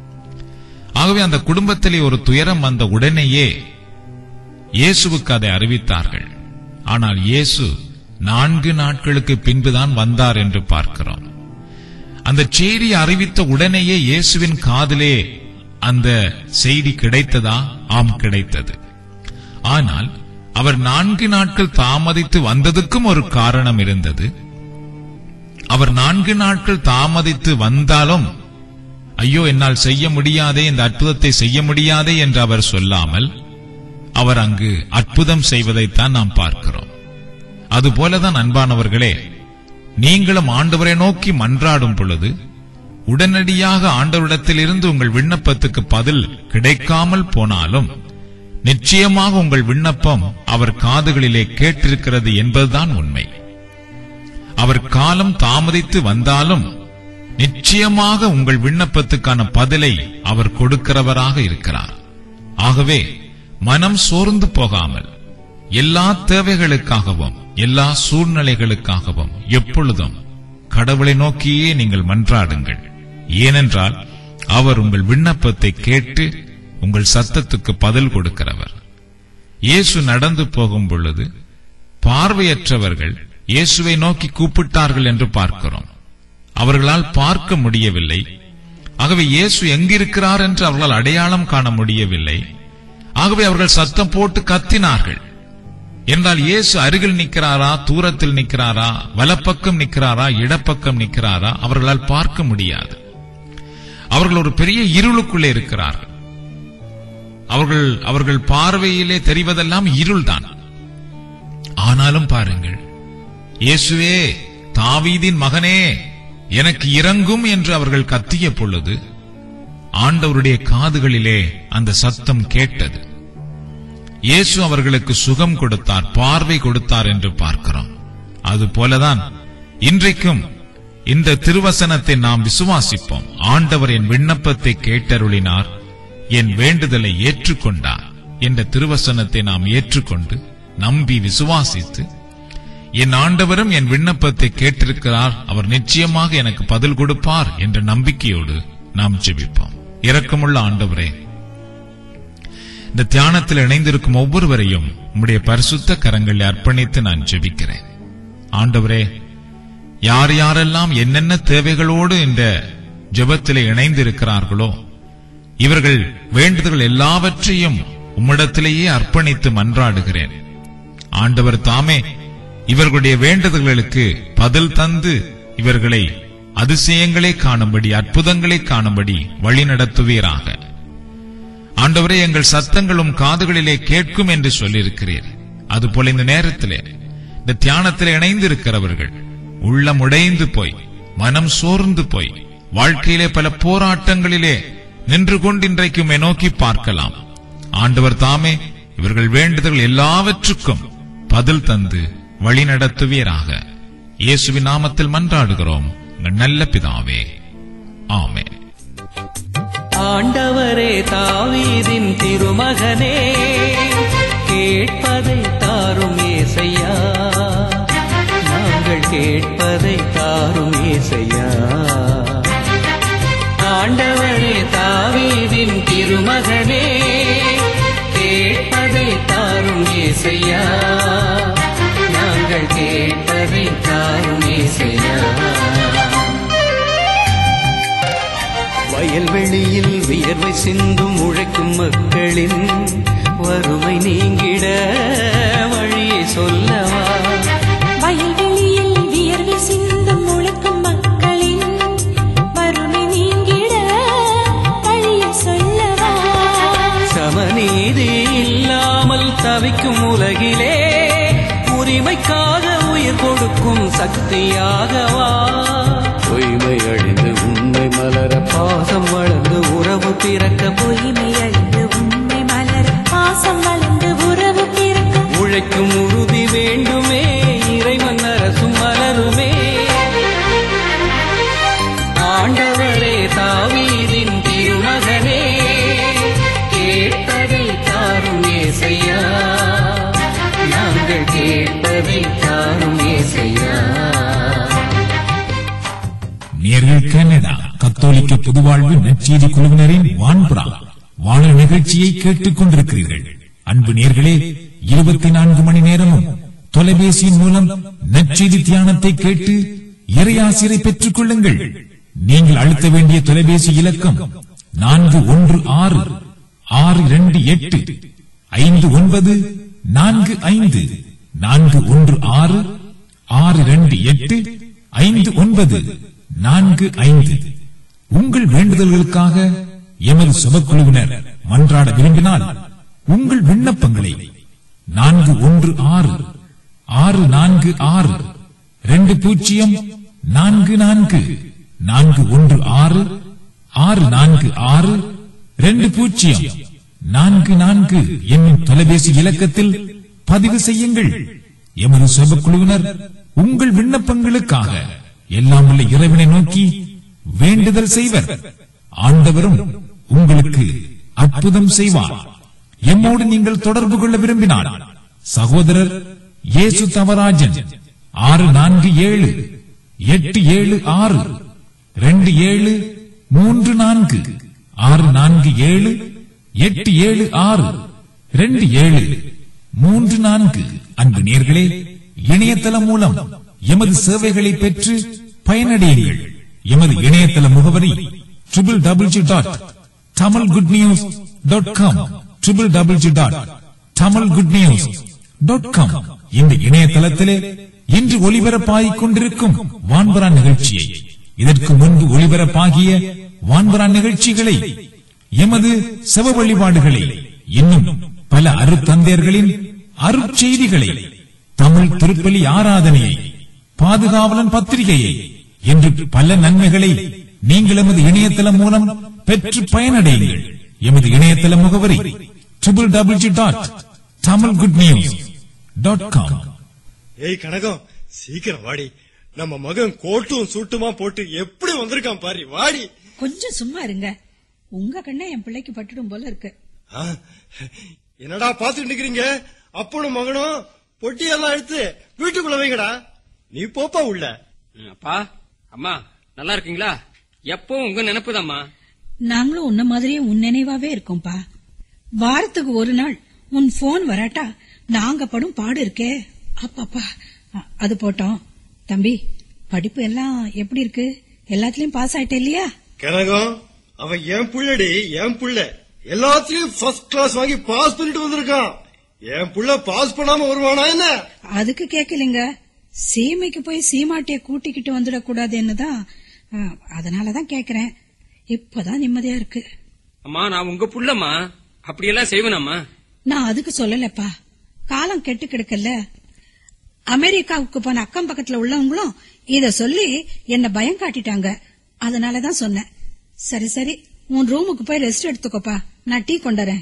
ஆகவே அந்த குடும்பத்திலே ஒரு துயரம் வந்த உடனேயே இயேசுவுக்கு அதை அறிவித்தார்கள் ஆனால் இயேசு நான்கு நாட்களுக்கு பின்புதான் வந்தார் என்று பார்க்கிறோம் அந்த செய்தி அறிவித்த உடனேயே இயேசுவின் காதிலே அந்த செய்தி கிடைத்ததா ஆம் கிடைத்தது ஆனால் அவர் நான்கு நாட்கள் தாமதித்து வந்ததுக்கும் ஒரு காரணம் இருந்தது அவர் நான்கு நாட்கள் தாமதித்து வந்தாலும் ஐயோ என்னால் செய்ய முடியாதே இந்த அற்புதத்தை செய்ய முடியாதே என்று அவர் சொல்லாமல் அவர் அங்கு அற்புதம் செய்வதைத்தான் நாம் பார்க்கிறோம் அதுபோலதான் அன்பானவர்களே நீங்களும் ஆண்டவரை நோக்கி மன்றாடும் பொழுது உடனடியாக ஆண்டவரிடத்திலிருந்து உங்கள் விண்ணப்பத்துக்கு பதில் கிடைக்காமல் போனாலும் நிச்சயமாக உங்கள் விண்ணப்பம் அவர் காதுகளிலே கேட்டிருக்கிறது என்பதுதான் உண்மை அவர் காலம் தாமதித்து வந்தாலும் நிச்சயமாக உங்கள் விண்ணப்பத்துக்கான பதிலை அவர் கொடுக்கிறவராக இருக்கிறார் ஆகவே மனம் சோர்ந்து போகாமல் எல்லா தேவைகளுக்காகவும் எல்லா சூழ்நிலைகளுக்காகவும் எப்பொழுதும் கடவுளை நோக்கியே நீங்கள் மன்றாடுங்கள் ஏனென்றால் அவர் உங்கள் விண்ணப்பத்தை கேட்டு உங்கள் சத்தத்துக்கு பதில் கொடுக்கிறவர் இயேசு நடந்து போகும் பொழுது பார்வையற்றவர்கள் இயேசுவை நோக்கி கூப்பிட்டார்கள் என்று பார்க்கிறோம் அவர்களால் பார்க்க முடியவில்லை ஆகவே இயேசு எங்கிருக்கிறார் என்று அவர்களால் அடையாளம் காண முடியவில்லை ஆகவே அவர்கள் சத்தம் போட்டு கத்தினார்கள் என்றால் இயேசு அருகில் நிற்கிறாரா தூரத்தில் நிற்கிறாரா வலப்பக்கம் நிற்கிறாரா இடப்பக்கம் நிற்கிறாரா அவர்களால் பார்க்க முடியாது அவர்கள் ஒரு பெரிய இருளுக்குள்ளே இருக்கிறார்கள் அவர்கள் அவர்கள் பார்வையிலே தெரிவதெல்லாம் இருள்தான் ஆனாலும் பாருங்கள் இயேசுவே தாவீதின் மகனே எனக்கு இறங்கும் என்று அவர்கள் கத்திய பொழுது ஆண்டவருடைய காதுகளிலே அந்த சத்தம் கேட்டது இயேசு அவர்களுக்கு சுகம் கொடுத்தார் பார்வை கொடுத்தார் என்று பார்க்கிறோம் அதுபோலதான் இன்றைக்கும் இந்த திருவசனத்தை நாம் விசுவாசிப்போம் ஆண்டவர் என் விண்ணப்பத்தை கேட்டருளினார் என் வேண்டுதலை ஏற்றுக்கொண்டார் என்ற திருவசனத்தை நாம் ஏற்றுக்கொண்டு நம்பி விசுவாசித்து என் ஆண்டவரும் என் விண்ணப்பத்தை கேட்டிருக்கிறார் அவர் நிச்சயமாக எனக்கு பதில் கொடுப்பார் என்ற நம்பிக்கையோடு நாம் ஜெபிப்போம் இரக்கமுள்ள ஆண்டவரே இந்த தியானத்தில் இணைந்திருக்கும் ஒவ்வொருவரையும் உம்முடைய பரிசுத்த கரங்களில் அர்ப்பணித்து நான் ஜெபிக்கிறேன் ஆண்டவரே யார் யாரெல்லாம் என்னென்ன தேவைகளோடு இந்த ஜெபத்திலே இணைந்திருக்கிறார்களோ இவர்கள் வேண்டுதல்கள் எல்லாவற்றையும் உம்மிடத்திலேயே அர்ப்பணித்து மன்றாடுகிறேன் ஆண்டவர் தாமே இவர்களுடைய வேண்டுதல்களுக்கு பதில் தந்து இவர்களை அதிசயங்களை காணும்படி அற்புதங்களை காணும்படி வழி நடத்துவீராக ஆண்டவரே எங்கள் சத்தங்களும் காதுகளிலே கேட்கும் என்று சொல்லியிருக்கிறீர் அதுபோல இந்த நேரத்திலே இந்த தியானத்தில் இணைந்திருக்கிறவர்கள் உள்ளம் உடைந்து போய் மனம் சோர்ந்து போய் வாழ்க்கையிலே பல போராட்டங்களிலே நின்று கொண்டு இன்றைக்கும் நோக்கி பார்க்கலாம் ஆண்டவர் தாமே இவர்கள் வேண்டுதல் எல்லாவற்றுக்கும் பதில் தந்து வழி நடத்துவீராக இயேசுவின் நாமத்தில் மன்றாடுகிறோம் எங்கள் நல்ல பிதாவே ஆமென்
ஆண்டவரே தாவீதின் திருமகனே கேட்பதை தாரும் ஏசையா நாங்கள் கேட்பதை தாரும் ஏசையா ஆண்டவரே தாவீதின் திருமகனே கேட்பதை தாரும் ஏசையா நாங்கள் கேட்பதை தாரும் ஏசையா வயல்வெளியில் வியர்வை சிந்தும் உழைக்கும் மக்களின் வறுமை நீங்கிட வழியை சொல்லவா
வயல்வெளியில் வியர்வை சிந்தும் உழைக்கும் மக்களின் வறுமை நீங்கிட
தவிக்கும் உலகிலே உரிமைக்காக உயிர் கொடுக்கும் சக்தியாகவா பொய்மை அழிந்து உண்மை மலர பாசம் வளர்ந்து உறவு பிறக்க
பொய்மை அழிந்து உண்மை மலர் பாசம் வளர்ந்து உறவு பிறக்க
உழைக்கும் உறுதி வேண்டுமே இறைவன் அரசும் மலருமே ஆண்டவரே தாவீதின் திருமகனே கேட்பதை தாரும் ஏசையா நாங்கள் கேட்பதை தாரும் ஏசையா
நேர்கள் கனடா கத்தோலிக்க பொதுவாழ்வு நற்செய்தி குழுவினரின் வான்புறா வானொலி நிகழ்ச்சியை கேட்டுக் கொண்டிருக்கிறீர்கள் அன்பு நேர்களே இருபத்தி நான்கு மணி நேரமும் தொலைபேசியின் மூலம் நற்செய்தி தியானத்தை கேட்டு இறையாசிரை பெற்றுக் கொள்ளுங்கள் நீங்கள் அழுத்த வேண்டிய தொலைபேசி இலக்கம் நான்கு ஒன்று ஆறு ஆறு இரண்டு எட்டு ஐந்து ஒன்பது நான்கு ஐந்து நான்கு ஒன்று ஆறு ஆறு இரண்டு எட்டு ஐந்து ஒன்பது நான்கு ஐந்து உங்கள் வேண்டுதல்களுக்காக எமது சபக்குழுவினர் மன்றாட விரும்பினால் உங்கள் விண்ணப்பங்களை நான்கு ஒன்று ஆறு ஆறு நான்கு ஆறு ரெண்டு பூஜ்ஜியம் நான்கு நான்கு நான்கு ஒன்று ஆறு ஆறு நான்கு ஆறு ரெண்டு பூஜ்ஜியம் நான்கு நான்கு என்னும் தொலைபேசி இலக்கத்தில் பதிவு செய்யுங்கள் எமது சபக்குழுவினர் உங்கள் விண்ணப்பங்களுக்காக எல்லாம் உள்ள இறைவனை நோக்கி வேண்டுதல் செய்வர் ஆண்டவரும் உங்களுக்கு அற்புதம் செய்வார் எம்மோடு நீங்கள் தொடர்பு கொள்ள விரும்பினால் சகோதரர் இயேசு தவராஜன் ஆறு நான்கு ஏழு எட்டு ஏழு ஆறு ரெண்டு ஏழு மூன்று நான்கு ஆறு நான்கு ஏழு எட்டு ஏழு ஆறு ரெண்டு ஏழு மூன்று நான்கு அன்பு நேர்களே இணையதளம் மூலம் எமது சேவைகளை பெற்று பயனடையுங்கள் எமது இணையதள முகவரி triple double G dot Tamil good news dot com triple double G dot Tamil good news dot com இந்த இணையதளத்திலே இன்று ஒளிபரப்பாகிக் கொண்டிருக்கும் வான்பரா நிகழ்ச்சியை இதற்கு முன்பு ஒளிபரப்பாகிய வான்பரா நிகழ்ச்சிகளை எமது செவ வழிபாடுகளை இன்னும் பல அருத்தந்தையர்களின் அருட்செய்திகளை தமிழ் திருப்பலி ஆராதனையை பாதுகாவலன் பத்திரிகையை என்று பல நன்மைகளை நீங்கள் எமது இணையதளம் மூலம் பெற்று பயனடையுங்கள் எமது இணையதள முகவரி triple double G dot Tamil good news dot com
ஏய் கனகம் சீக்கிரம் வாடி நம்ம மகன் கோட்டும் சூட்டுமா போட்டு எப்படி வந்திருக்கான் பாரு வாடி
கொஞ்சம் சும்மா இருங்க உங்க கண்ணே என் பிள்ளைக்கு பட்டுடும் போல இருக்கு
ஆ, என்னடா பாத்துட்டு நிக்கிறீங்க அப்பனும் மகனும் பொட்டியெல்லாம் எடுத்து வீட்டுக்குள்ள வைங்கடா நீ போப்பா உள்ள
ம், அப்பா அம்மா நல்லா இருக்கீங்களா எப்பவும் உங்க நினைப்புதாம்மா
நாங்களும் உன்ன மாதிரியே உன் நினைவாவே இருக்கோம்பா வாரத்துக்கு ஒரு நாள் உன் போன் வராட்டா நாங்க படும் பாடு இருக்கே அப்பாப்பா அ- அது போட்டோம் தம்பி படிப்பு எல்லாம் எப்படி இருக்கு எல்லாத்துலயும் பாஸ் ஆயிட்ட இல்லையா
கனகம் அவன் என் புள்ளடி என் புள்ள எல்லாத்துலயும் ஃபர்ஸ்ட் கிளாஸ் வாங்கி பாஸ் பண்ணிட்டு வந்திருக்கான் என் புள்ள பாஸ் பண்ணாம வருவானா என்ன
அதுக்கு கேக்கலைங்க சீமைக்கு போய் சீமாட்டிய கூட்டிக்கிட்டு வந்துடக்கூடாதுன்னு தான் அ, அதனாலதான் கேக்குறேன் இப்பதான் நிம்மதியா இருக்கு
அம்மா நான் உங்க புள்ளம்மா அப்படியெல்லாம் செய்வேனாம்மா
நான் அதுக்கு சொல்லலப்பா காலம் கெட்டு கிடக்கல அமெரிக்காவுக்கு போன அக்கம் பக்கத்துல உள்ளவங்களும் இத சொல்லி என்ன பயம் காட்டிட்டாங்க அதனாலதான் சொன்னேன் சரி சரி உன் ரூமுக்கு போய் ரெஸ்ட் எடுத்துக்கோப்பா நான் டீ கொண்டுறேன்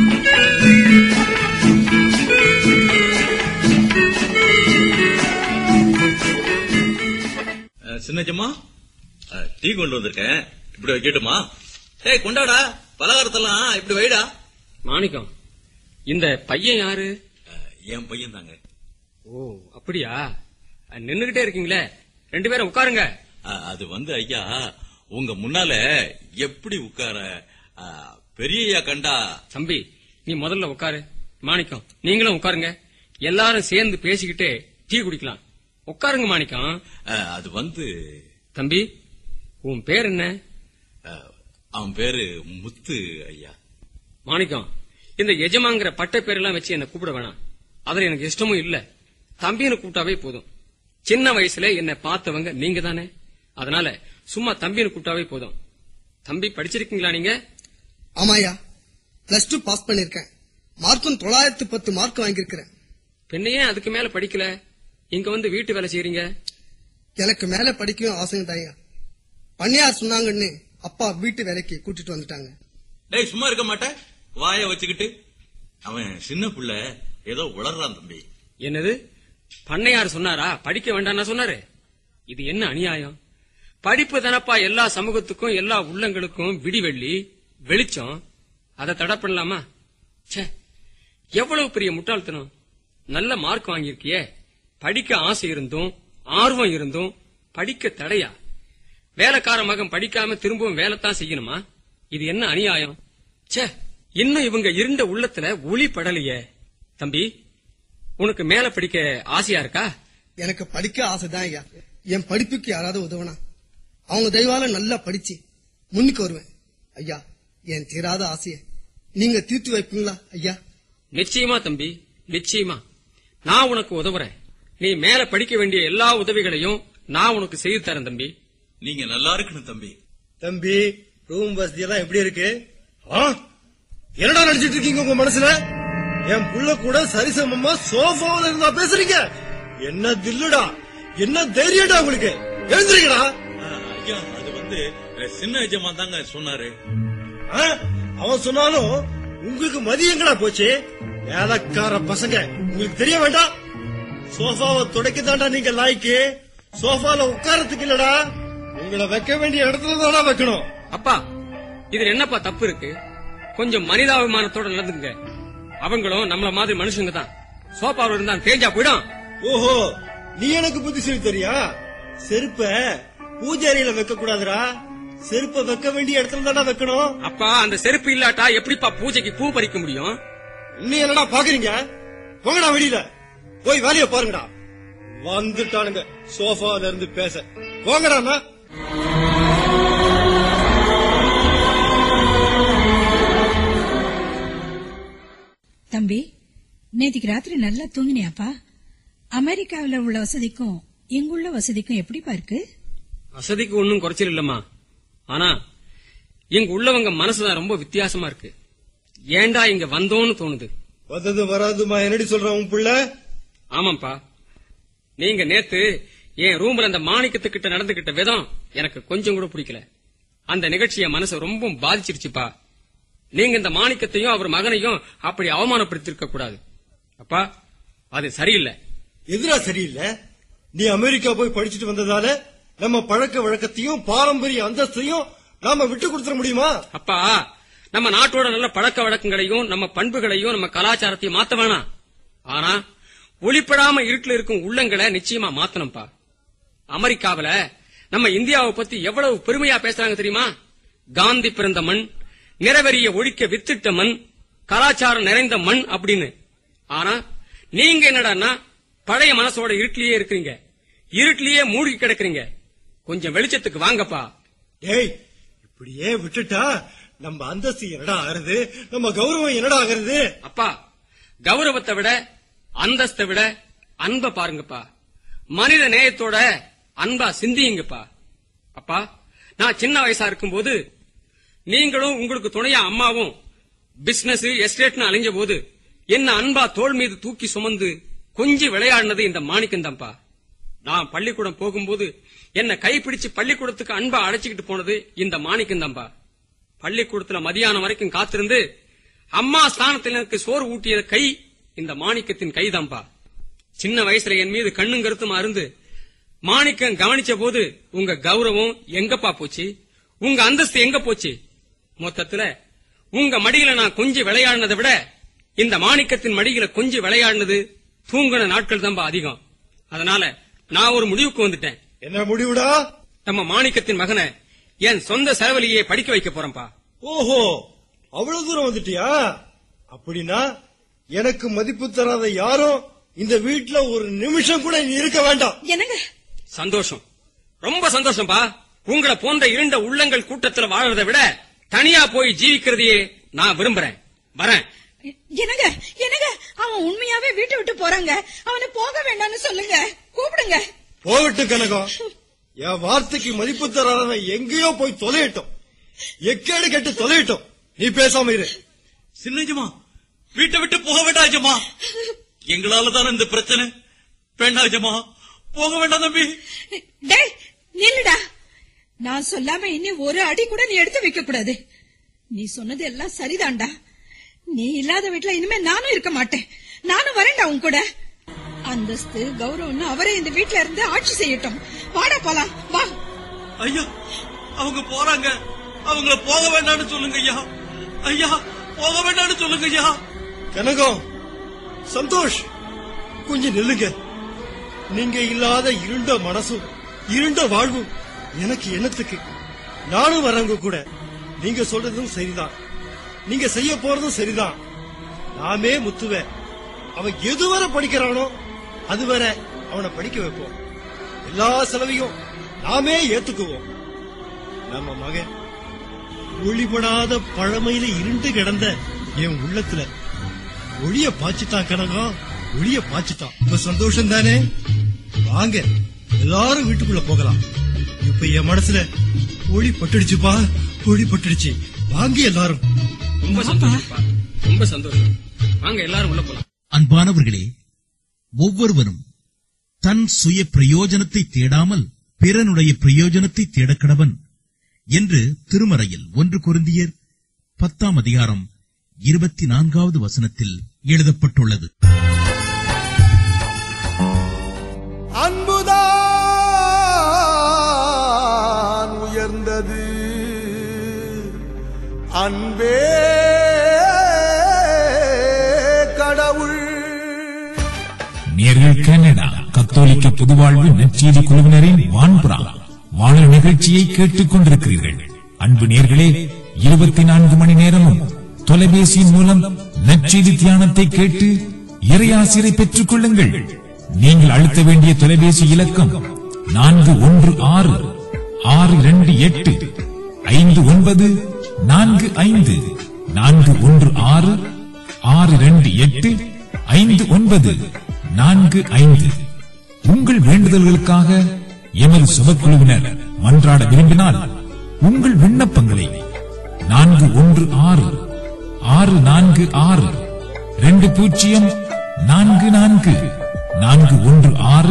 சின்னஜம்மா அஹ், டீ கொண்டு வந்திருக்கேன் இப்படி வைக்கட்டுமா டேய் கொண்டாடா பலகாரத்தெல்லாம் இப்படி வைடா
மாணிக்கம் இந்த பையன் யாரு
அஹ், என் பையன் தாங்க
ஓ அப்படியா நின்னுகிட்டே இருக்கீங்களே ரெண்டு பேரும் உட்காருங்க
அஹ், அது வந்து ஐயா உங்க முன்னால எப்படி உட்கார அஹ், பெரியய்யா கண்டா
தம்பி நீ முதல்ல உட்காரு மாணிக்கம் நீங்களும் உட்காருங்க எல்லாரும் சேர்ந்து பேசிக்கிட்டே டீ குடிக்கலாம் உட்காருங்க மாணிக்கம்
அஹ், அது வந்து
தம்பி உன் பேர் என்ன
அஹ், அவன் பேரு முத்து ஐயா
மாணிக்கம் இந்த எஜமாங்கிற பட்ட பேரெல்லாம் வச்சு என்ன கூப்பிட வேணாம் அதுல எனக்கு இஷ்டமும் இல்ல தம்பின்னு கூப்பிட்டாவே போதும் சின்ன வயசுல என்னை பார்த்தவங்க நீங்க தானே அதனால சும்மா தம்பின்னு கூப்பிட்டாவே போதும் தம்பி படிச்சிருக்கீங்களா நீங்க
ஆமாயா பிளஸ் டூ பாஸ் பண்ணிருக்கேன் மார்க்கும் தொள்ளாயிரத்து பத்து மார்க் வாங்கியிருக்கிறேன்
பின்ன ஏன் அதுக்கு மேல படிக்கல இங்க வந்து வீட்டு வேலை செய்றீங்க
எனக்கு மேல படிக்கவும் ஆசைங்க தாங்க பண்ணியார் சொன்னாங்கன்னு அப்பா வீட்டு வேலைக்கு கூட்டிட்டு வந்துட்டாங்க
டேய் சும்மா இருக்க மாட்டேன் வாய வச்சுக்கிட்டு அவன் சின்ன புள்ள ஏதோ உளறான் தம்பி
என்னது பண்ணையார் சொன்னாரா படிக்க வேண்டாம்னா சொன்னாரு இது என்ன அநியாயம் படிப்பு தானப்பா எல்லா சமூகத்துக்கும் எல்லா உள்ளங்களுக்கும் விடிவெள்ளி வெளிச்சம் அதை தடை பண்ணலாமா ச்சே எவ்வளவு பெரிய முட்டாள்தனம் நல்ல மார்க் வாங்கியிருக்கியே படிக்க ஆசை இருந்தும் ஆர்வம் இருந்தும் படிக்க தடையா வேலைக்கார மகன் படிக்காம திரும்பவும் வேலைத்தான் செய்யணுமா இது என்ன அநியாயம் ச்சே இன்னும் இவங்க இருண்ட உள்ளத்துல ஒளி படலையே தம்பி உனக்கு மேல படிக்க ஆசையா இருக்கா
எனக்கு படிக்க ஆசைதான் ஐயா என் படிப்புக்கு யாராவது உதவனா அவங்க தெய்வால நல்லா படிச்சு முன்னுக்கு வருவேன் ஐயா என் தீராத ஆசைய நீங்க தீர்த்து வைப்பீங்களா ஐயா
நிச்சயமா தம்பி நிச்சயமா நான் உனக்கு உதவுறேன் நீ மேல படிக்க வேண்டிய எல்லா உதவிகளையும் நான் உனக்கு செய்து தரேன் தம்பி
நீங்க நல்லா இருக்கணும் தம்பி
தம்பி ரூம் வசதி எல்லாம் எப்படி இருக்கு ஆ? என்னடா நினைச்சிட்டு இருக்கீங்க உங்க மனசுல என் புள்ள கூட சரிசமமா சோஃபாவில் இருந்தா பேசுறீங்க என்ன தில்லுடா என்ன தைரியம்டா உங்களுக்கு எழுந்திருக்கடா
ஆ, ஐயா அது வந்து அஹ், சின்ன எஜமா தாங்க சொன்னாரு
ஆ? அவன் சொன்னாலும் உங்களுக்கு மதியம் எங்கடா போச்சு வேலைக்கார பசங்க உங்களுக்கு தெரிய வேண்டாம் சோஃபாவை துடைக்கதாண்டா நீங்க லாய்க்கு சோஃபால உட்காரத்துக்கு இல்லடா உங்களை வைக்க வேண்டிய இடத்துல தானா வைக்கணும்
அப்பா இதுல என்னப்பா தப்பு இருக்கு கொஞ்சம் மனிதாபிமானத்தோட நடந்துங்க அவங்களும் நம்மள மாதிரி மனுஷங்க தான் சோபாவில் இருந்தா தேஞ்சா போயிடும்
ஓஹோ நீ எனக்கு புத்தி சொல்லி தெரியா செருப்ப பூஜை அறையில வைக்க கூடாதுடா செருப்ப வைக்க வேண்டிய இடத்துல தானே வைக்கணும்
அப்பா அந்த செருப்பு இல்லாட்டா எப்படிப்பா பூஜைக்கு பூ பறிக்க முடியும்
இன்னும் என்னடா பாக்குறீங்க போங்கடா வெளியில போய் வேலைய பாருங்கடா வந்துட்டானுங்க சோஃபால இருந்து பேச போங்கடா அண்ணா.
தம்பி நேத்திக்கு ராத்திரி நல்லா தூங்கினியாப்பா அமெரிக்காவுல உள்ள வசதிக்கும் இங்குள்ள வசதிக்கும் எப்படிப்பா இருக்கு
வசதிக்கு ஒன்னும் குறைச்சல் இல்லம்மா ஆனா இங்க உள்ளவங்க மனசுதான் ரொம்ப வித்தியாசமா இருக்கு ஏன்டா இங்க வந்தோம்னு தோணுது
வந்தது வராதுமா என்னடி சொல்றான் உன் புள்ள
ஆமாப்பா நீங்க நேத்து என் ரூம்ல அந்த மாணிக்கத்துக்கிட்ட நடந்துகிட்ட விதம் எனக்கு கொஞ்சம் கூட பிடிக்கல அந்த நிகழ்ச்சி என் மனசை ரொம்ப பாதிச்சிருச்சுப்பா நீங்க இந்த மாணிக்கத்தையும் அவர் மகனையும் அப்படி அவமானப்படுத்திருக்க கூடாது அப்பா அது சரியில்லை
எதுடா சரியில்லை நீ அமெரிக்கா போய் படிச்சுட்டு வந்ததால நம்ம பழக்க வழக்கத்தையும் பாரம்பரிய அந்தஸ்தையும் நாம விட்டு கொடுத்துட முடியுமா
அப்பா நம்ம நாட்டோட நல்ல பழக்க வழக்கங்களையும் நம்ம பண்புகளையும் நம்ம கலாச்சாரத்தையும் மாத்த வேணாம் ஆனா ஒளிப்படாம இருட்டுல இருக்கும் உள்ளங்களை நிச்சயமா மாத்தணும்ப்பா அமெரிக்காவுல நம்ம இந்தியாவை பத்தி எவ்வளவு பெருமையா பேசுறாங்க தெரியுமா காந்தி பிறந்த மண் நிறவெறிய ஒழிக்க வித்திட்ட மண் கலாச்சாரம் நிறைந்த மண் அப்படின்னு ஆனா நீங்க என்னடான்னா பழைய மனசோட இருட்டிலேயே இருக்கிறீங்க இருட்டிலேயே மூழ்கி கிடக்குறீங்க கொஞ்சம் வெளிச்சத்துக்கு வாங்கப்பா
ஏய் இப்படியே விட்டுட்டா நம்ம அந்தஸ்து என்னடா ஆகுறது நம்ம கௌரவம் என்னடா ஆகுறது
அப்பா கௌரவத்தை விட அந்தஸ்தை விட அன்ப பாருங்கப்பா மனித நேயத்தோட அன்பா சிந்தியுங்கப்பா அப்பா நான் சின்ன வயசா இருக்கும்போது நீங்களும் உங்களுக்கு துணையா அம்மாவும் பிசினஸ் எஸ்டேட்னு அலைஞ்ச போது என்ன அன்பா தோள் மீது தூக்கி சுமந்து கொஞ்சி விளையாடினது இந்த மாணிக்கந்தான்ப்பா நான் பள்ளிக்கூடம் போகும்போது என்ன கைப்பிடிச்சு பள்ளிக்கூடத்துக்கு அன்பா அழைச்சிக்கிட்டு போனது இந்த மாணிக்கந்தான்பா பள்ளிக்கூடத்துல மதியானம் வரைக்கும் காத்திருந்து அம்மா ஸ்தானத்தில் எனக்கு சோறு ஊட்டிய கை இந்த மாணிக்கத்தின் கைதான்பா சின்ன வயசுல என் மீது கண்ணும் கருத்துமா இருந்து மாணிக்கம் கவனிச்ச போது உங்க கௌரவம் எங்கப்பா போச்சு உங்க அந்தஸ்து எங்க போச்சு மொத்தத்துல உங்க மடியில நான் கொஞ்சி விளையாடினதை விட இந்த மாணிக்கத்தின் மடியில கொஞ்சி விளையாடினது தூங்கின நாட்கள் தான்பா அதிகம் அதனால நான் ஒரு முடிவுக்கு வந்துட்டேன்
என்ன முடிவுடா
நம்ம மாணிக்கத்தின் மகனை என் சொந்த செலவிலேயே படிக்க வைக்க போறேன்பா
ஓஹோ அவ்வளவு தூரம் வந்துட்டியா அப்படின்னா எனக்கு மதிப்பு தராத யாரும் இந்த வீட்ல ஒரு நிமிஷம் கூட நீ இருக்க வேண்டாம்
என்னங்க
சந்தோஷம் ரொம்ப சந்தோஷம்பா உங்களை போன்ற இருண்ட உள்ளங்கள் கூட்டத்துல வாழறதை விட தனியா போய் ஜீவிக்கிறதையே நான் விரும்புறேன் வரேன்
என்னங்க என்னங்க அவன் உண்மையாவே வீட்டை விட்டு போறாங்க அவனை போக வேண்டாம்னு சொல்லுங்க கூப்பிடுங்க
போகட்டு கனகம் என் வார்த்தைக்கு மதிப்பு தராதவன் எங்கேயோ போய் தொலையட்டும் எக்கேடு கெட்டு தொலையட்டும் நீ பேசாம இரு
சின்னஜமா வீட்டை விட்டு போக வேண்டாம் எஜமா எங்களால தானே இந்த பிரச்சனை வேண்டாம் எஜமா போக வேண்டாம் தம்பி
டேய் நில்லுடா நான் சொல்லாம இனி ஒரு அடி கூட நீ எடுத்து வைக்க கூடாது நீ சொன்னது எல்லாம் சரிதான்டா நீ இல்லாத வீட்ல இனிமே நானும் இருக்க மாட்டேன் நானும் வரேன்டா உன் கூட அந்தஸ்து கௌரவம்னு அவரே இந்த வீட்ல இருந்து ஆட்சி செய்யட்டும் வாடா போலாம் வா
ஐயா அவங்க போறாங்க அவங்கள போக வேண்டாம்னு சொல்லுங்க ஐயா ஐயா போக வேண்டாம்னு சொல்லுங்க ஐயா
கனகம் சந்தோஷ் கொஞ்சம் நில்லுங்க நீங்க இல்லாத இருண்ட மனசும் இருண்ட வாழ்வும் எனக்கு என்னத்துக்கு நானும் வரேங்க கூட நீங்க சொல்றதும் சரிதான் நீங்க செய்ய போறதும் சரிதான் நாமே முத்துவ அவன் எதுவரை படிக்கிறானோ அதுவரை அவனை படிக்க வைப்போம் எல்லா செலவையும் நாமே ஏத்துக்குவோம் நம்ம மகன் ஒளிபடாத பழமையில இருண்டு கிடந்த என் உள்ளத்துல ஒளிய பாய்ச்சிட்டான் கனகம் ஒளிய பாய்ச்சிட்டான் இப்ப சந்தோஷம் தானே வாங்க எல்லாரும் வீட்டுக்குள்ள போகலாம் இப்ப என் மனசுல ஒளி பட்டுடுச்சுப்பா ஒளி பட்டுடுச்சு வாங்க எல்லாரும்
ரொம்ப சந்தோஷம்ப்பா ரொம்ப சந்தோஷம் வாங்க எல்லாரும் உள்ள போலாம்
அன்பானவர்களே ஒவ்வொருவரும் தன் சுய பிரயோஜனத்தை தேடாமல் பிறனுடைய பிரயோஜனத்தை தேடக்கடவன் என்று திருமறையில் ஒன்று குருந்தியர் பத்தாம் அதிகாரம் இருபத்தி நான்காவது வசனத்தில் எழுதப்பட்டுள்ளது
அன்புதான் உயர்ந்தது அன்பே கடவுள்
நேர்கள் கனடா கத்தோலிக்க பொதுவாழ்வு நற்செய்தி குழுவினரின் வான்புறா வானொலி நிகழ்ச்சியை கேட்டுக் கொண்டிருக்கிறீர்கள் அன்பு நேர்களே இருபத்தி நான்கு மணி நேரமும் தொலைபேசியின் மூலம் நற்செய்தி தியானத்தை கேட்டு இறையாசிரை பெற்றுக் கொள்ளுங்கள் நீங்கள் அழுத்த வேண்டிய தொலைபேசி இலக்கம் நான்கு ஒன்று ஆறு ஆறு இரண்டு எட்டு ஐந்து ஒன்பது நான்கு ஐந்து நான்கு ஒன்று ஆறு ஆறு இரண்டு எட்டு ஐந்து ஒன்பது நான்கு ஐந்து உங்கள் வேண்டுதல்களுக்காக எமது சுபக்குழுவினர் மன்றாட விரும்பினால் உங்கள் விண்ணப்பங்களை நான்கு ஒன்று ஆறு ஆறு நான்கு ஆறு ரெண்டு பூஜ்ஜியம் நான்கு நான்கு நான்கு ஒன்று ஆறு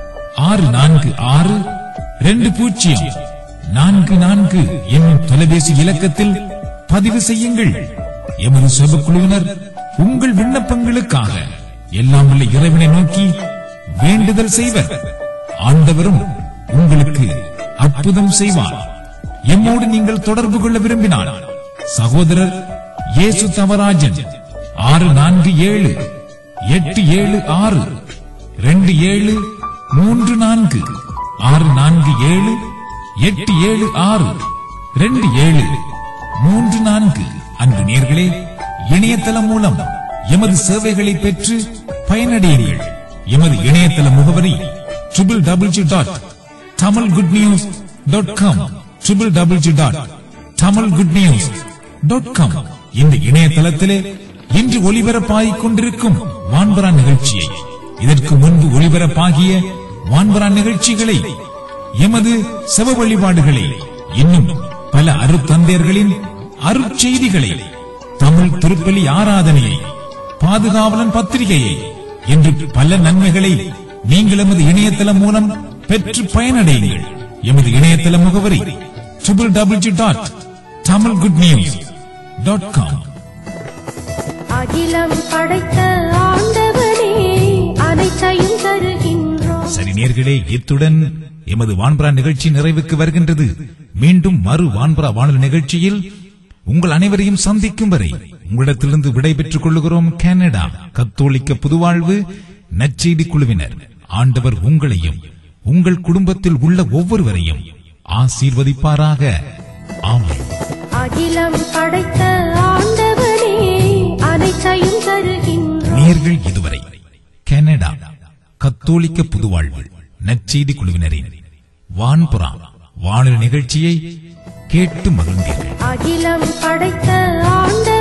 ஆறு நான்கு ஆறு ரெண்டு பூஜ்ஜியம் நான்கு நான்கு என்னும் தொலைபேசி இலக்கத்தில் பதிவு செய்யுங்கள் எமது சுபக்குழுவினர் உங்கள் விண்ணப்பங்களுக்காக எல்லாம் உள்ள இறைவனை நோக்கி வேண்டுதல் செய்வர் ஆண்டவரும் உங்களுக்கு அற்புதம் செய்வார் எம்மோடு நீங்கள் தொடர்பு கொள்ள விரும்பினால் சகோதரர் இயேசு தவராஜன் ஆறு நான்கு ஏழு எட்டு ஏழு ஆறு ரெண்டு ஏழு மூன்று நான்கு ஆறு நான்கு ஏழு எட்டு ஏழு ஆறு ரெண்டு ஏழு மூன்று நான்கு அன்பு நேர்களே இணையதளம் மூலம் எமது சேவைகளை பெற்று பயனடையுங்கள் எமது இணையதள முகவரி triple double dot Tamil good news dot com triple double dot Tamil good news dot com இந்த இணையதளத்திலே இன்று ஒளிபரப்பாகிக் கொண்டிருக்கும் வான்பரா நிகழ்ச்சியை இதற்கு முன்பு ஒளிபரப்பாகிய வான்பரா நிகழ்ச்சிகளை எமது செவ வழிபாடுகளை இன்னும் பல அருத்தந்தையர்களின் அருட்செய்திகளை தமிழ் திருப்பலி ஆராதனையை பாதுகாவலன் பத்திரிகையை என்று பல நன்மைகளை நீங்கள் எமது இணையதளம் மூலம் பெற்று பயனடையுங்கள் எமது இணையதள முகவரி triple double dot Tamil good news dot com
அகிலம் படைத்த ஆண்டவனே அனைத்தையும் தருகின்றோம்
சரி நேர்களே இத்துடன் எமது வான்பரா நிகழ்ச்சி நிறைவுக்கு வருகின்றது மீண்டும் மறு வான்பரா வானொலி நிகழ்ச்சியில் உங்கள் அனைவரையும் சந்திக்கும் வரை உங்களிடத்திலிருந்து விடைபெற்றுக் கொள்ளுகிறோம் கனடா கத்தோலிக்க புதுவாழ்வு நற்செய்தி குழுவினர் ஆண்டவர் உங்களையும் உங்கள் குடும்பத்தில் உள்ள ஒவ்வொருவரையும் ஆசீர்வதிப்பாராக ஆமென்
அகிலம் படைத்த ஆண்டவனே அனைத்தையும் தருகின்றோம்
நேர்கள் இதுவரை கனடா கத்தோலிக்க புதுவாழ்வு நற்செய்தி குழுவினரின் வான்புறா வானொலி நிகழ்ச்சியை கேட்டு மகிழ்ந்தீர்கள்
அகிலம் படைத்த ஆண்ட